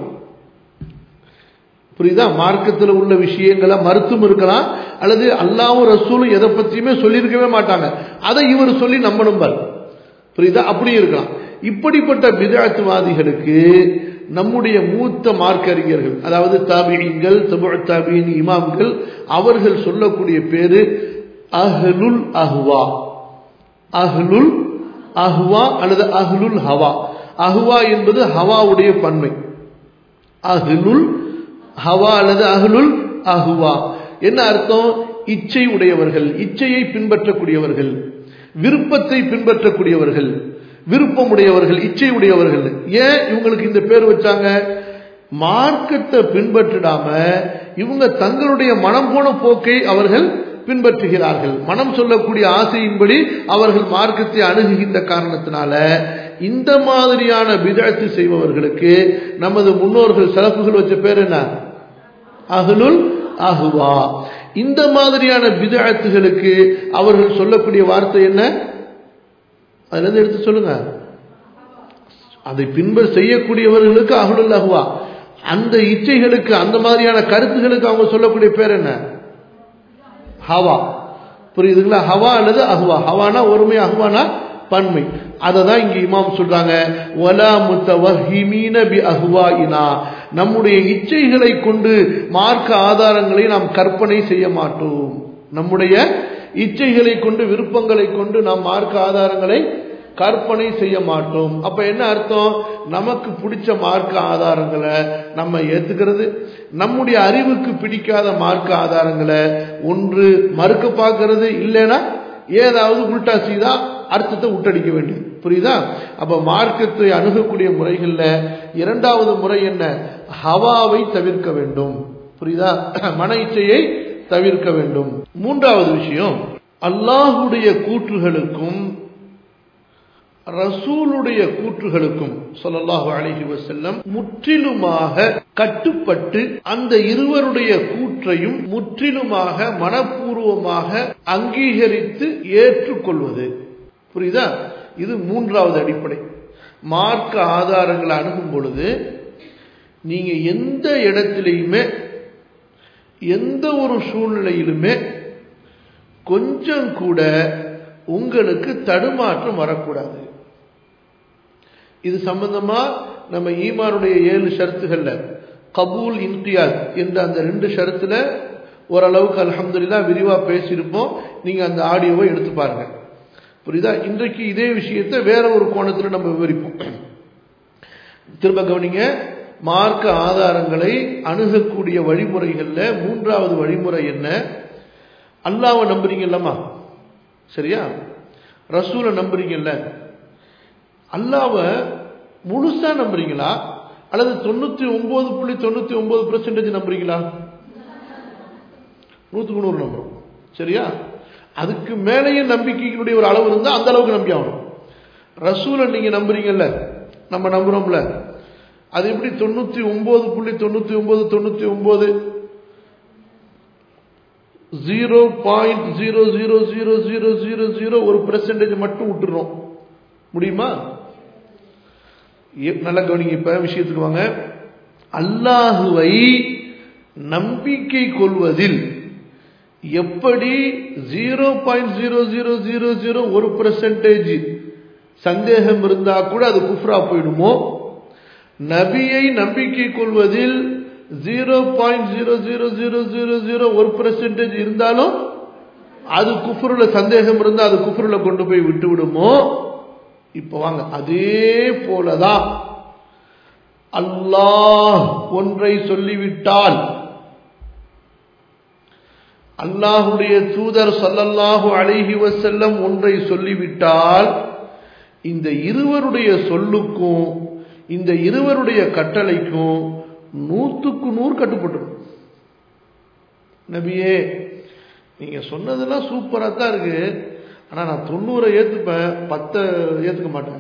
புரியுதா மார்க்கத்தில் உள்ள விஷயங்களை மறுத்தும் இருக்கலாம் அல்லது அல்லாவும் ரசூலும் எதை பற்றியுமே சொல்லியிருக்கவே மாட்டாங்க அதை இவர் சொல்லி நம்பணும் பார் புரியுதா அப்படியும் இருக்கலாம் இப்படிப்பட்ட பிதாத்துவாதிகளுக்கு நம்முடைய மூத்த மார்க்க அறிஞர்கள் அதாவது தாபியங்கள் தாபியின் இமாம்கள் அவர்கள் சொல்லக்கூடிய பேரு அஹ்லுல் அஹ்வா அஹ்லுல் அஹ்வா அல்லது அஹ்லுல் ஹவா அஹ்வா என்பது ஹவாவுடைய பன்மை அஹ்லுல் ஹவா அல்லது அஹ்லுல் அஹ்வா என்ன அர்த்தம் இச்சை உடையவர்கள் இச்சையை பின்பற்றக்கூடியவர்கள் விருப்பத்தை பின்பற்றக்கூடியவர்கள் விருப்பமுடையவர்கள் இச்சை உடையவர்கள் ஏன் இவங்களுக்கு இந்த பேர் வச்சாங்க மார்க்கத்தை பின்பற்றிடாம இவங்க தங்களுடைய மனம் போன போக்கை அவர்கள் பின்பற்றுகிறார்கள் மனம் சொல்லக்கூடிய ஆசையின்படி அவர்கள் மார்க்கத்தை அணுகுகின்ற காரணத்தினால இந்த மாதிரியான பிதாத்து செய்பவர்களுக்கு நமது முன்னோர்கள் சிறப்புகள் வச்ச பேர் என்ன அகலுல் அஹுவா இந்த மாதிரியான பிதாத்துகளுக்கு அவர்கள் சொல்லக்கூடிய வார்த்தை என்ன அதுல இருந்து எடுத்து சொல்லுங்க அதை பின்ப செய்யக்கூடியவர்களுக்கு அகலுல் அஹுவா அந்த இச்சைகளுக்கு அந்த மாதிரியான கருத்துகளுக்கு அவங்க சொல்லக்கூடிய பேர் என்ன ஹவா புரியுதுங்களா ஹவா அல்லது அஹ்வா ஹவானா ஒருமை அஹ்வானா பன்மை அதை தான் இங்க இமாம் சொல்றாங்க வலா முத்தவஹிமீன பி அஹ்வாயினா நம்முடைய இச்சைகளை கொண்டு மார்க்க ஆதாரங்களை நாம் கற்பனை செய்ய மாட்டோம் நம்முடைய இச்சைகளை கொண்டு விருப்பங்களை கொண்டு நாம் மார்க்க ஆதாரங்களை கற்பனை செய்ய மாட்டோம் அப்ப என்ன அர்த்தம் நமக்கு பிடிச்ச மார்க்க ஆதாரங்களை நம்ம ஏத்துக்கிறது நம்முடைய அறிவுக்கு பிடிக்காத மார்க்க ஆதாரங்களை ஒன்று மறுக்க பார்க்கறது இல்லைன்னா ஏதாவது உல்டா செய்தா அர்த்தத்தை விட்டடிக்க வேண்டியது புரியுதா அப்ப மார்க்கத்தை அணுகக்கூடிய முறைகள்ல இரண்டாவது முறை என்ன ஹவாவை தவிர்க்க வேண்டும் புரியுதா மன இச்சையை தவிர்க்க வேண்டும் மூன்றாவது விஷயம் அல்லாஹுடைய கூற்றுகளுக்கும் ரசூலுடைய கூற்றுகளுக்கும் சொல்லல்லாஹு அழகி வசல்லம் முற்றிலுமாக கட்டுப்பட்டு அந்த இருவருடைய கூற்றையும் முற்றிலுமாக மனப்பூர்வமாக அங்கீகரித்து ஏற்றுக்கொள்வது புரியுதா இது மூன்றாவது அடிப்படை மார்க்க ஆதாரங்களை அணுகும் பொழுது நீங்க எந்த இடத்திலையுமே எந்த ஒரு சூழ்நிலையிலுமே கொஞ்சம் கூட உங்களுக்கு தடுமாற்றம் வரக்கூடாது இது சம்பந்தமா நம்ம ஈமானுடைய ஏழு ஷரத்துகள்ல கபூல் இன்கியாத் என்ற அந்த ரெண்டு ஷரத்துல ஓரளவுக்கு அல்ஹம்துலில்லா விரிவா பேசியிருப்போம் நீங்க அந்த ஆடியோவை எடுத்து பாருங்க புரியுதா இன்றைக்கு இதே விஷயத்தை வேற ஒரு கோணத்துல நம்ம விவரிப்போம் திரும்ப கவனிங்க மார்க்க ஆதாரங்களை அணுகக்கூடிய வழிமுறைகள்ல மூன்றாவது வழிமுறை என்ன அல்லாவை நம்புறீங்கல்லம்மா சரியா ரசூலை நம்புறீங்கல்ல அல்லாவை முழுசா நம்புறீங்களா அல்லது தொண்ணூத்தி ஒன்பது புள்ளி தொண்ணூத்தி ஒன்பது பெர்சன்டேஜ் நம்புறீங்களா நூத்துக்கு நூறு நம்புறோம் சரியா அதுக்கு மேலேயும் நம்பிக்கையினுடைய ஒரு அளவு இருந்தா அந்த அளவுக்கு நம்பி ஆகணும் ரசூலை நீங்க நம்புறீங்கல்ல நம்ம நம்புறோம்ல அது எப்படி தொண்ணூத்தி ஒன்பது புள்ளி தொண்ணூத்தி ஒன்பது தொண்ணூத்தி ஒன்பது zero point zero zero zero zero zero zero ஒரு பெர்சன்டேஜ் மட்டும் விட்டுறோம் முடியுமா நல்ல கவனிங்க இப்ப விஷயத்துக்கு வாங்க அல்லாஹுவை நம்பிக்கை கொள்வதில் எப்படி zero point zero zero zero zero ஒரு பெர்சன்டேஜ் சந்தேகம் இருந்தா கூட அது குஃப்ரா போயிடுமோ நபியை நம்பிக்கை கொள்வதில் zero point zero zero zero zero zero ஒரு பெர்சன்டேஜ் இருந்தாலும் அது குஃபுருல சந்தேகம் இருந்தால் அது குஃபுருல கொண்டு போய் விட்டு விடுமோ இப்ப வாங்க அதே போலதான் அல்லாஹ் ஒன்றை சொல்லிவிட்டால் அல்லாஹுடைய தூதர் சல்லல்லாஹு அலைஹி வசல்லம் ஒன்றை சொல்லிவிட்டால் இந்த இருவருடைய சொல்லுக்கும் இந்த இருவருடைய கட்டளைக்கும் நூத்துக்கு நூறு கட்டுப்பட்டுரும் நபியே நீங்க சொன்னதெல்லாம் சூப்பரா தான் இருக்கு ஆனா நான் தொண்ணூறை ஏத்துப்பேன் பத்தை ஏத்துக்க மாட்டேன்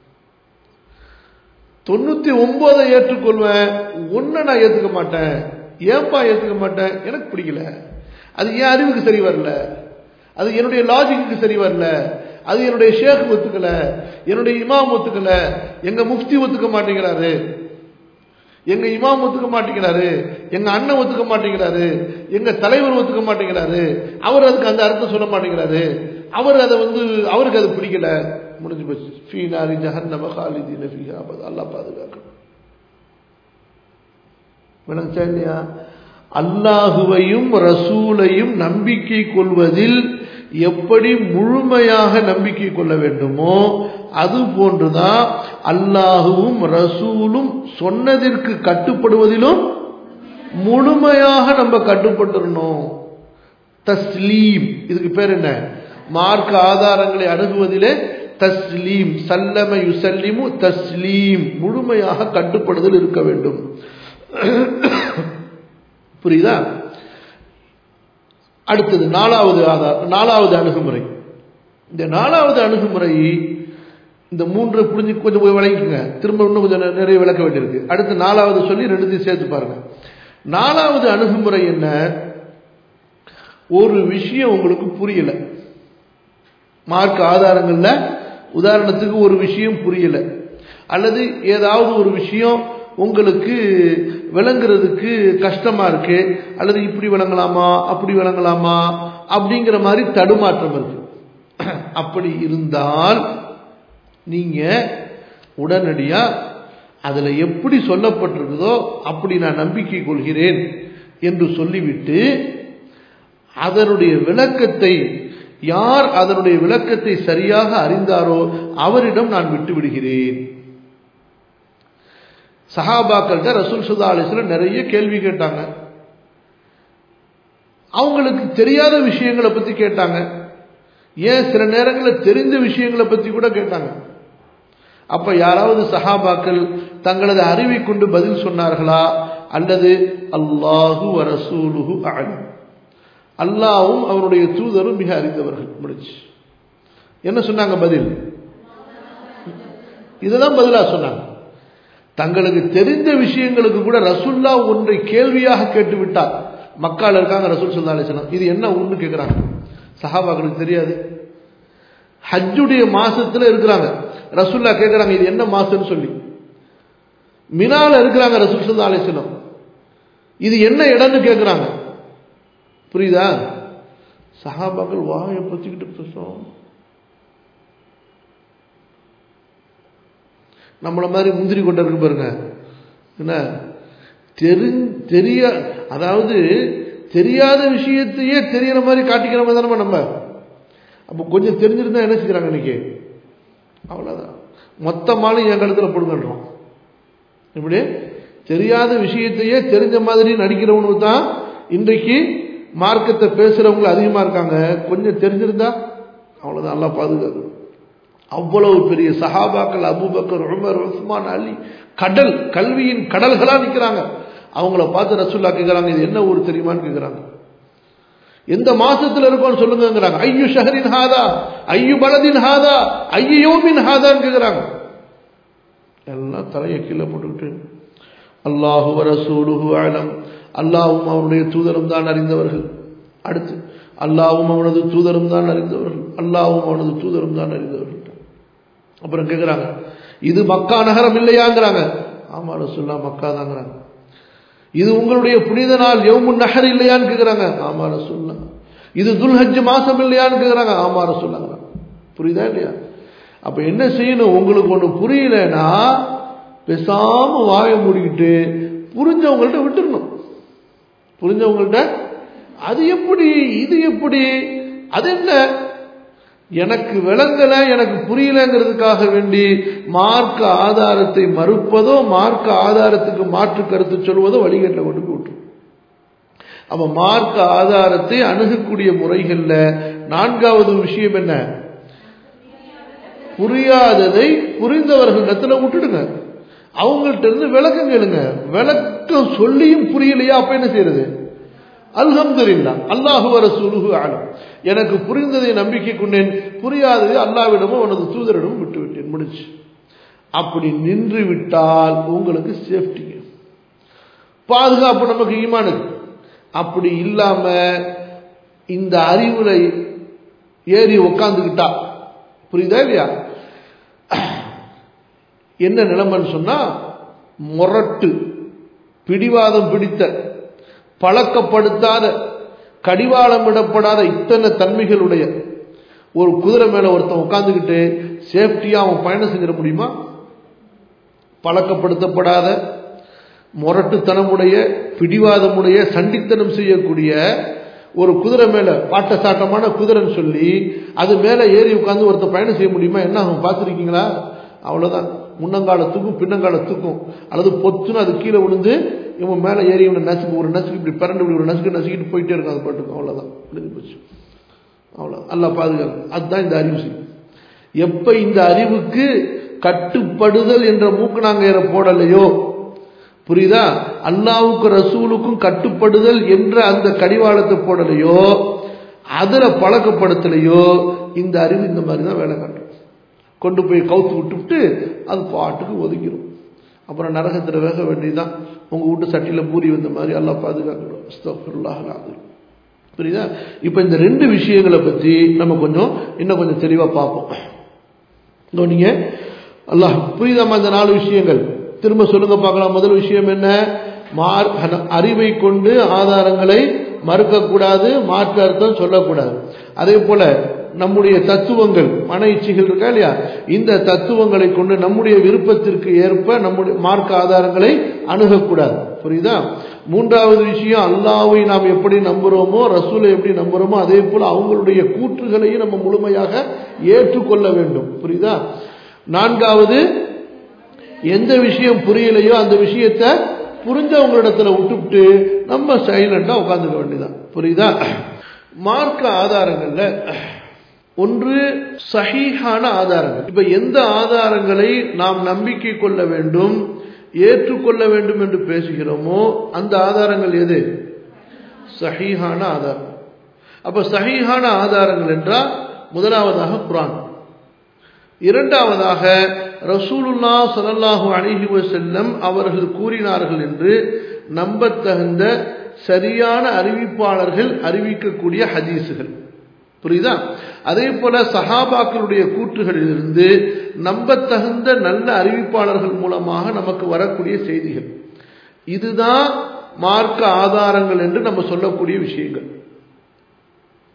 தொண்ணூத்தி ஒன்பதை ஏற்றுக்கொள்வேன் ஒன்ன நான் ஏத்துக்க மாட்டேன் ஏன்பா ஏத்துக்க மாட்டேன் எனக்கு பிடிக்கல அது என் அறிவுக்கு சரி வரல அது என்னுடைய லாஜிக்கு சரி வரல அது என்னுடைய ஷேக் ஒத்துக்கல என்னுடைய இமாம் ஒத்துக்கல எங்க முஃப்தி ஒத்துக்க மாட்டேங்கிறாரு எங்க இமாம் ஒத்துக்க மாட்டேங்கிறாரு எங்க அண்ணன் ஒத்துக்க மாட்டேங்கிறாரு எங்க தலைவர் ஒத்துக்க மாட்டேங்கிறாரு அவர் அதுக்கு அந்த அர்த்தம் சொல்ல மாட்டேங்கிறாரு அவர் அதை வந்து அவருக்கு அது பிடிக்கல முடிஞ்சு போச்சு ஃபீனாரி ஜஹன்னம ஹாலிதீன ஃபீஹா அபத் அல்லாஹ் பாதுகாக்கணும் விளங்குச்சா இல்லையா அல்லாஹுவையும் ரசூலையும் நம்பிக்கை கொள்வதில் எப்படி முழுமையாக நம்பிக்கை கொள்ள வேண்டுமோ அது போன்றுதான் அல்லாஹுவும் ரசூலும் சொன்னதற்கு கட்டுப்படுவதிலும் முழுமையாக நம்ம கட்டுப்பட்டுறணும் தஸ்லீம் இதுக்கு பேர் என்ன மார்க்க ஆதாரங்களை அணுகுவதிலே தஸ்லீம் சல்லம யுசல்லிமு தஸ்லீம் முழுமையாக கட்டுப்படுதல் இருக்க வேண்டும் புரியுதா அடுத்தது நாலாவது ஆதார் நாலாவது அணுகுமுறை இந்த நாலாவது அணுகுமுறை இந்த மூன்று புரிஞ்சு கொஞ்சம் போய் விளங்கிக்குங்க திரும்ப இன்னும் கொஞ்சம் நிறைய விளக்க வேண்டியிருக்கு அடுத்து நாலாவது சொல்லி ரெண்டுத்தையும் சேர்த்து பாருங்க நாலாவது அணுகுமுறை என்ன ஒரு விஷயம் உங்களுக்கு புரியல மார்க் ஆதாரங்கள்ல உதாரணத்துக்கு ஒரு விஷயம் புரியல அல்லது ஏதாவது ஒரு விஷயம் உங்களுக்கு விளங்குறதுக்கு கஷ்டமா இருக்கு அல்லது இப்படி விளங்கலாமா அப்படி விளங்கலாமா அப்படிங்கிற மாதிரி தடுமாற்றம் இருக்கு அப்படி இருந்தால் நீங்க உடனடியா அதுல எப்படி சொல்லப்பட்டிருக்குதோ அப்படி நான் நம்பிக்கை கொள்கிறேன் என்று சொல்லிவிட்டு அதனுடைய விளக்கத்தை யார் அதனுடைய விளக்கத்தை சரியாக அறிந்தாரோ அவரிடம் நான் விட்டு விடுகிறேன் சஹாபாக்கள்கிட்ட ரசூல் சுல்லா அலிஸ்லாம் நிறைய கேள்வி கேட்டாங்க அவங்களுக்கு தெரியாத விஷயங்களை பத்தி கேட்டாங்க ஏன் சில நேரங்களில் தெரிந்த விஷயங்களை பத்தி கூட கேட்டாங்க அப்ப யாராவது சஹாபாக்கள் தங்களது அறிவை கொண்டு பதில் சொன்னார்களா அல்லது அல்லாஹு வரசூலுஹு அலம் அல்லாவும் அவருடைய தூதரும் மிக அறிந்தவர்கள் முடிச்சு என்ன சொன்னாங்க பதில் இதுதான் பதிலா சொன்னாங்க தங்களுக்கு தெரிந்த விஷயங்களுக்கு கூட ரசுல்லா ஒன்றை கேள்வியாக கேட்டு விட்டார் மக்கள் இருக்காங்க ரசூல் சொல்லா அலிஸ்லாம் இது என்ன ஒன்று கேட்குறாங்க சஹாபாக்களுக்கு தெரியாது ஹஜ்ஜுடைய மாசத்துல இருக்கிறாங்க ரசுல்லா கேட்குறாங்க இது என்ன மாசம்னு சொல்லி மினால இருக்கிறாங்க ரசூல் சொல்லா அலிஸ்லாம் இது என்ன இடம்னு கேட்குறாங்க புரியுதா சஹாபாக்கள் வாயை பத்திக்கிட்டு பேசும் நம்மள மாதிரி முந்திரி கொண்ட இருக்கு பாருங்க என்ன தெரி தெரிய அதாவது தெரியாத விஷயத்தையே தெரியற மாதிரி காட்டிக்கிற மாதிரி தானே நம்ம அப்போ கொஞ்சம் தெரிஞ்சிருந்தா என்ன செய்கிறாங்க இன்னைக்கு அவ்வளோதான் மொத்தமாலும் என் கழுத்தில் போடுங்கன்றோம் இப்படி தெரியாத விஷயத்தையே தெரிஞ்ச மாதிரி நடிக்கிறவனுக்கு தான் இன்றைக்கு மார்க்கத்தை பேசுறவங்க அதிகமாக இருக்காங்க கொஞ்சம் தெரிஞ்சிருந்தா அவ்வளோதான் நல்லா பாதுகாக்கணும் அவ்வளவு பெரிய சஹாபாக்கள் அபுபக்கர் உமர் உஸ்மான் அலி கடல் கல்வியின் கடல்களா நிற்கிறாங்க அவங்கள பார்த்து ரசுல்லா கேட்குறாங்க இது என்ன ஊர் தெரியுமான்னு கேட்குறாங்க எந்த மாசத்துல இருக்கோம்னு சொல்லுங்கிறாங்க ஐயு ஷஹரின் ஹாதா ஐயு பலதின் ஹாதா ஐயோமின் ஹாதான்னு கேட்குறாங்க எல்லாம் தலையை கீழே போட்டுக்கிட்டு அல்லாஹு ரசூலுஹு அலம் அல்லாவும் அவனுடைய தூதரும் தான் அறிந்தவர்கள் அடுத்து அல்லாவும் அவனது தூதரும் தான் அறிந்தவர்கள் அல்லாவும் அவனது தூதரும் தான் அறிந்தவர்கள் அப்புறம் கேட்குறாங்க இது மக்கா நகரம் இல்லையாங்கிறாங்க ஆமா ரசுல்லா மக்கா தாங்கிறாங்க இது உங்களுடைய புனித நாள் யவுமுன் நகர் இல்லையான்னு கேட்குறாங்க ஆமா ரசுல்லா இது துல்ஹஜ் மாசம் இல்லையான்னு கேட்குறாங்க ஆமா ரசுல்லாங்கிறாங்க புரியுதா இல்லையா அப்ப என்ன செய்யணும் உங்களுக்கு ஒன்று புரியலன்னா பேசாம வாய மூடிக்கிட்டு புரிஞ்சவங்கள்ட்ட விட்டுடணும் புரிஞ்சவங்கள்ட்ட அது எப்படி இது எப்படி அது என்ன எனக்கு விளங்கல எனக்கு புரியலங்கிறதுக்காக வேண்டி மார்க்க ஆதாரத்தை மறுப்பதோ மார்க்க ஆதாரத்துக்கு மாற்று கருத்து சொல்வதோ வழிகட்ட கொண்டு போட்டு அப்ப மார்க்க ஆதாரத்தை அணுகக்கூடிய முறைகள்ல நான்காவது விஷயம் என்ன புரியாததை புரிந்தவர்களிடத்துல விட்டுடுங்க அவங்கள்ட்ட இருந்து விளக்கம் கேளுங்க விளக்கம் சொல்லியும் புரியலையா அப்ப என்ன செய்யறது அல்ஹம்துலில்லா அல்லாஹு ரசூலுஹு ஆலம் எனக்கு புரிந்ததை நம்பிக்கை கொண்டேன் புரியாததை அல்லாவிடமும் அவனது தூதரிடமும் விட்டு விட்டேன் முடிச்சு அப்படி நின்று விட்டால் உங்களுக்கு சேஃப்டி பாதுகாப்பு நமக்கு ஈமானுக்கு அப்படி இல்லாம இந்த அறிவுரை ஏறி உக்காந்துக்கிட்டா புரியுதா இல்லையா என்ன நிலைமைன்னு சொன்னா முரட்டு பிடிவாதம் பிடித்த பழக்கப்படுத்தாத கடிவாளம் விடப்படாத இத்தனை தன்மைகளுடைய ஒரு குதிரை மேல ஒருத்தன் உட்காந்துக்கிட்டு சேஃப்டியா அவன் பயணம் செஞ்சிட முடியுமா பழக்கப்படுத்தப்படாத முரட்டுத்தனமுடைய பிடிவாதமுடைய சண்டித்தனம் செய்யக்கூடிய ஒரு குதிரை மேல பாட்ட சாட்டமான குதிரைன்னு சொல்லி அது மேல ஏறி உட்காந்து ஒருத்தர் பயணம் செய்ய முடியுமா என்ன அவங்க பார்த்துருக்கீங்களா அவ்வளவுதான் முன்னங்காலத்துக்கும் பின்னங்காலத்துக்கும் அல்லது பொத்துன்னு அது கீழே விழுந்து இவன் மேலே ஏறி இவனை நசுக்கு ஒரு நசுக்கு இப்படி பிறண்டு இப்படி ஒரு நசுக்கு நசுக்கிட்டு போயிட்டே இருக்கும் அது பாட்டுக்கும் அவ்வளோதான் முடிஞ்சு போச்சு அவ்வளோ அல்ல பாதுகாப்பு அதுதான் இந்த அறிவு செய்யும் எப்ப இந்த அறிவுக்கு கட்டுப்படுதல் என்ற மூக்கணாங்கயிற போடலையோ புரியுதா அல்லாவுக்கு ரசூலுக்கும் கட்டுப்படுதல் என்ற அந்த கடிவாளத்தை போடலையோ அதுல பழக்கப்படுத்தலையோ இந்த அறிவு இந்த மாதிரி தான் வேலை காட்டும் கொண்டு போய் கவுத்து விட்டுவிட்டு அது பாட்டுக்கு ஒதுக்கிடும் அப்புறம் நரகத்தில் வேக வேண்டியதுதான் உங்க வீட்டு சட்டியில் பூரி வந்த மாதிரி எல்லாம் பாதுகாக்கணும் புரியுதா இப்போ இந்த ரெண்டு விஷயங்களை பற்றி நம்ம கொஞ்சம் இன்னும் கொஞ்சம் தெளிவாக பார்ப்போம் நீங்க அல்லாஹ் புரியுதாமா இந்த நாலு விஷயங்கள் திரும்ப சொல்லுங்க பார்க்கலாம் முதல் விஷயம் என்ன மார் அறிவை கொண்டு ஆதாரங்களை மறுக்கக்கூடாது மாற்று அர்த்தம் சொல்லக்கூடாது அதே போல நம்முடைய தத்துவங்கள் மன இச்சைகள் இருக்கா இல்லையா இந்த தத்துவங்களை கொண்டு நம்முடைய விருப்பத்திற்கு ஏற்ப நம்முடைய மார்க்க ஆதாரங்களை அணுகக்கூடாது புரியுதா மூன்றாவது விஷயம் அல்லாவை நாம் எப்படி நம்புறோமோ ரசூலை எப்படி நம்புறோமோ அதே போல அவங்களுடைய கூற்றுகளையும் நம்ம முழுமையாக ஏற்றுக்கொள்ள வேண்டும் புரியுதா நான்காவது எந்த விஷயம் புரியலையோ அந்த விஷயத்த புரிஞ்சவங்களிடத்துல விட்டுவிட்டு நம்ம சைலண்டா உட்காந்துக்க வேண்டியதான் புரியுதா மார்க்க ஆதாரங்கள்ல ஒன்று சஹீஹான ஆதாரங்கள் இப்ப எந்த ஆதாரங்களை நாம் நம்பிக்கை கொள்ள வேண்டும் ஏற்றுக்கொள்ள வேண்டும் என்று பேசுகிறோமோ அந்த ஆதாரங்கள் எது சஹீஹான ஆதாரம் அப்ப சஹீஹான ஆதாரங்கள் என்றால் முதலாவதாக குரான் இரண்டாவதாக ரசூலுல்லா சலல்லாஹு அலிஹி வசல்லம் அவர்கள் கூறினார்கள் என்று நம்பத்தகுந்த சரியான அறிவிப்பாளர்கள் அறிவிக்கக்கூடிய ஹதீஸுகள் புரியுதா அதே போல சஹாபாக்களுடைய கூற்றுகளிலிருந்து நம்பத்தகுந்த நல்ல அறிவிப்பாளர்கள் மூலமாக நமக்கு வரக்கூடிய செய்திகள் இதுதான் மார்க்க ஆதாரங்கள் என்று நம்ம சொல்லக்கூடிய விஷயங்கள்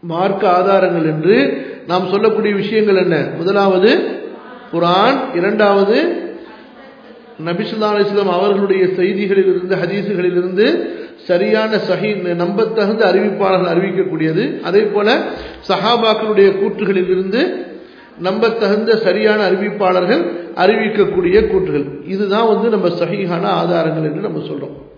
மார்க்க ஆதாரங்கள் என்று நாம் சொல்லக்கூடிய விஷயங்கள் என்ன முதலாவது குரான் இரண்டாவது நபிசுல்லா அலிஸ்லாம் அவர்களுடைய செய்திகளிலிருந்து ஹதீசுகளிலிருந்து சரியான சஹி நம்பத்தகுந்த அறிவிப்பாளர்கள் அறிவிக்கக்கூடியது அதே போல சஹாபாக்களுடைய கூற்றுகளிலிருந்து நம்பத்தகுந்த சரியான அறிவிப்பாளர்கள் அறிவிக்கக்கூடிய கூற்றுகள் இதுதான் வந்து நம்ம சஹீஹான ஆதாரங்கள் என்று நம்ம சொல்றோம்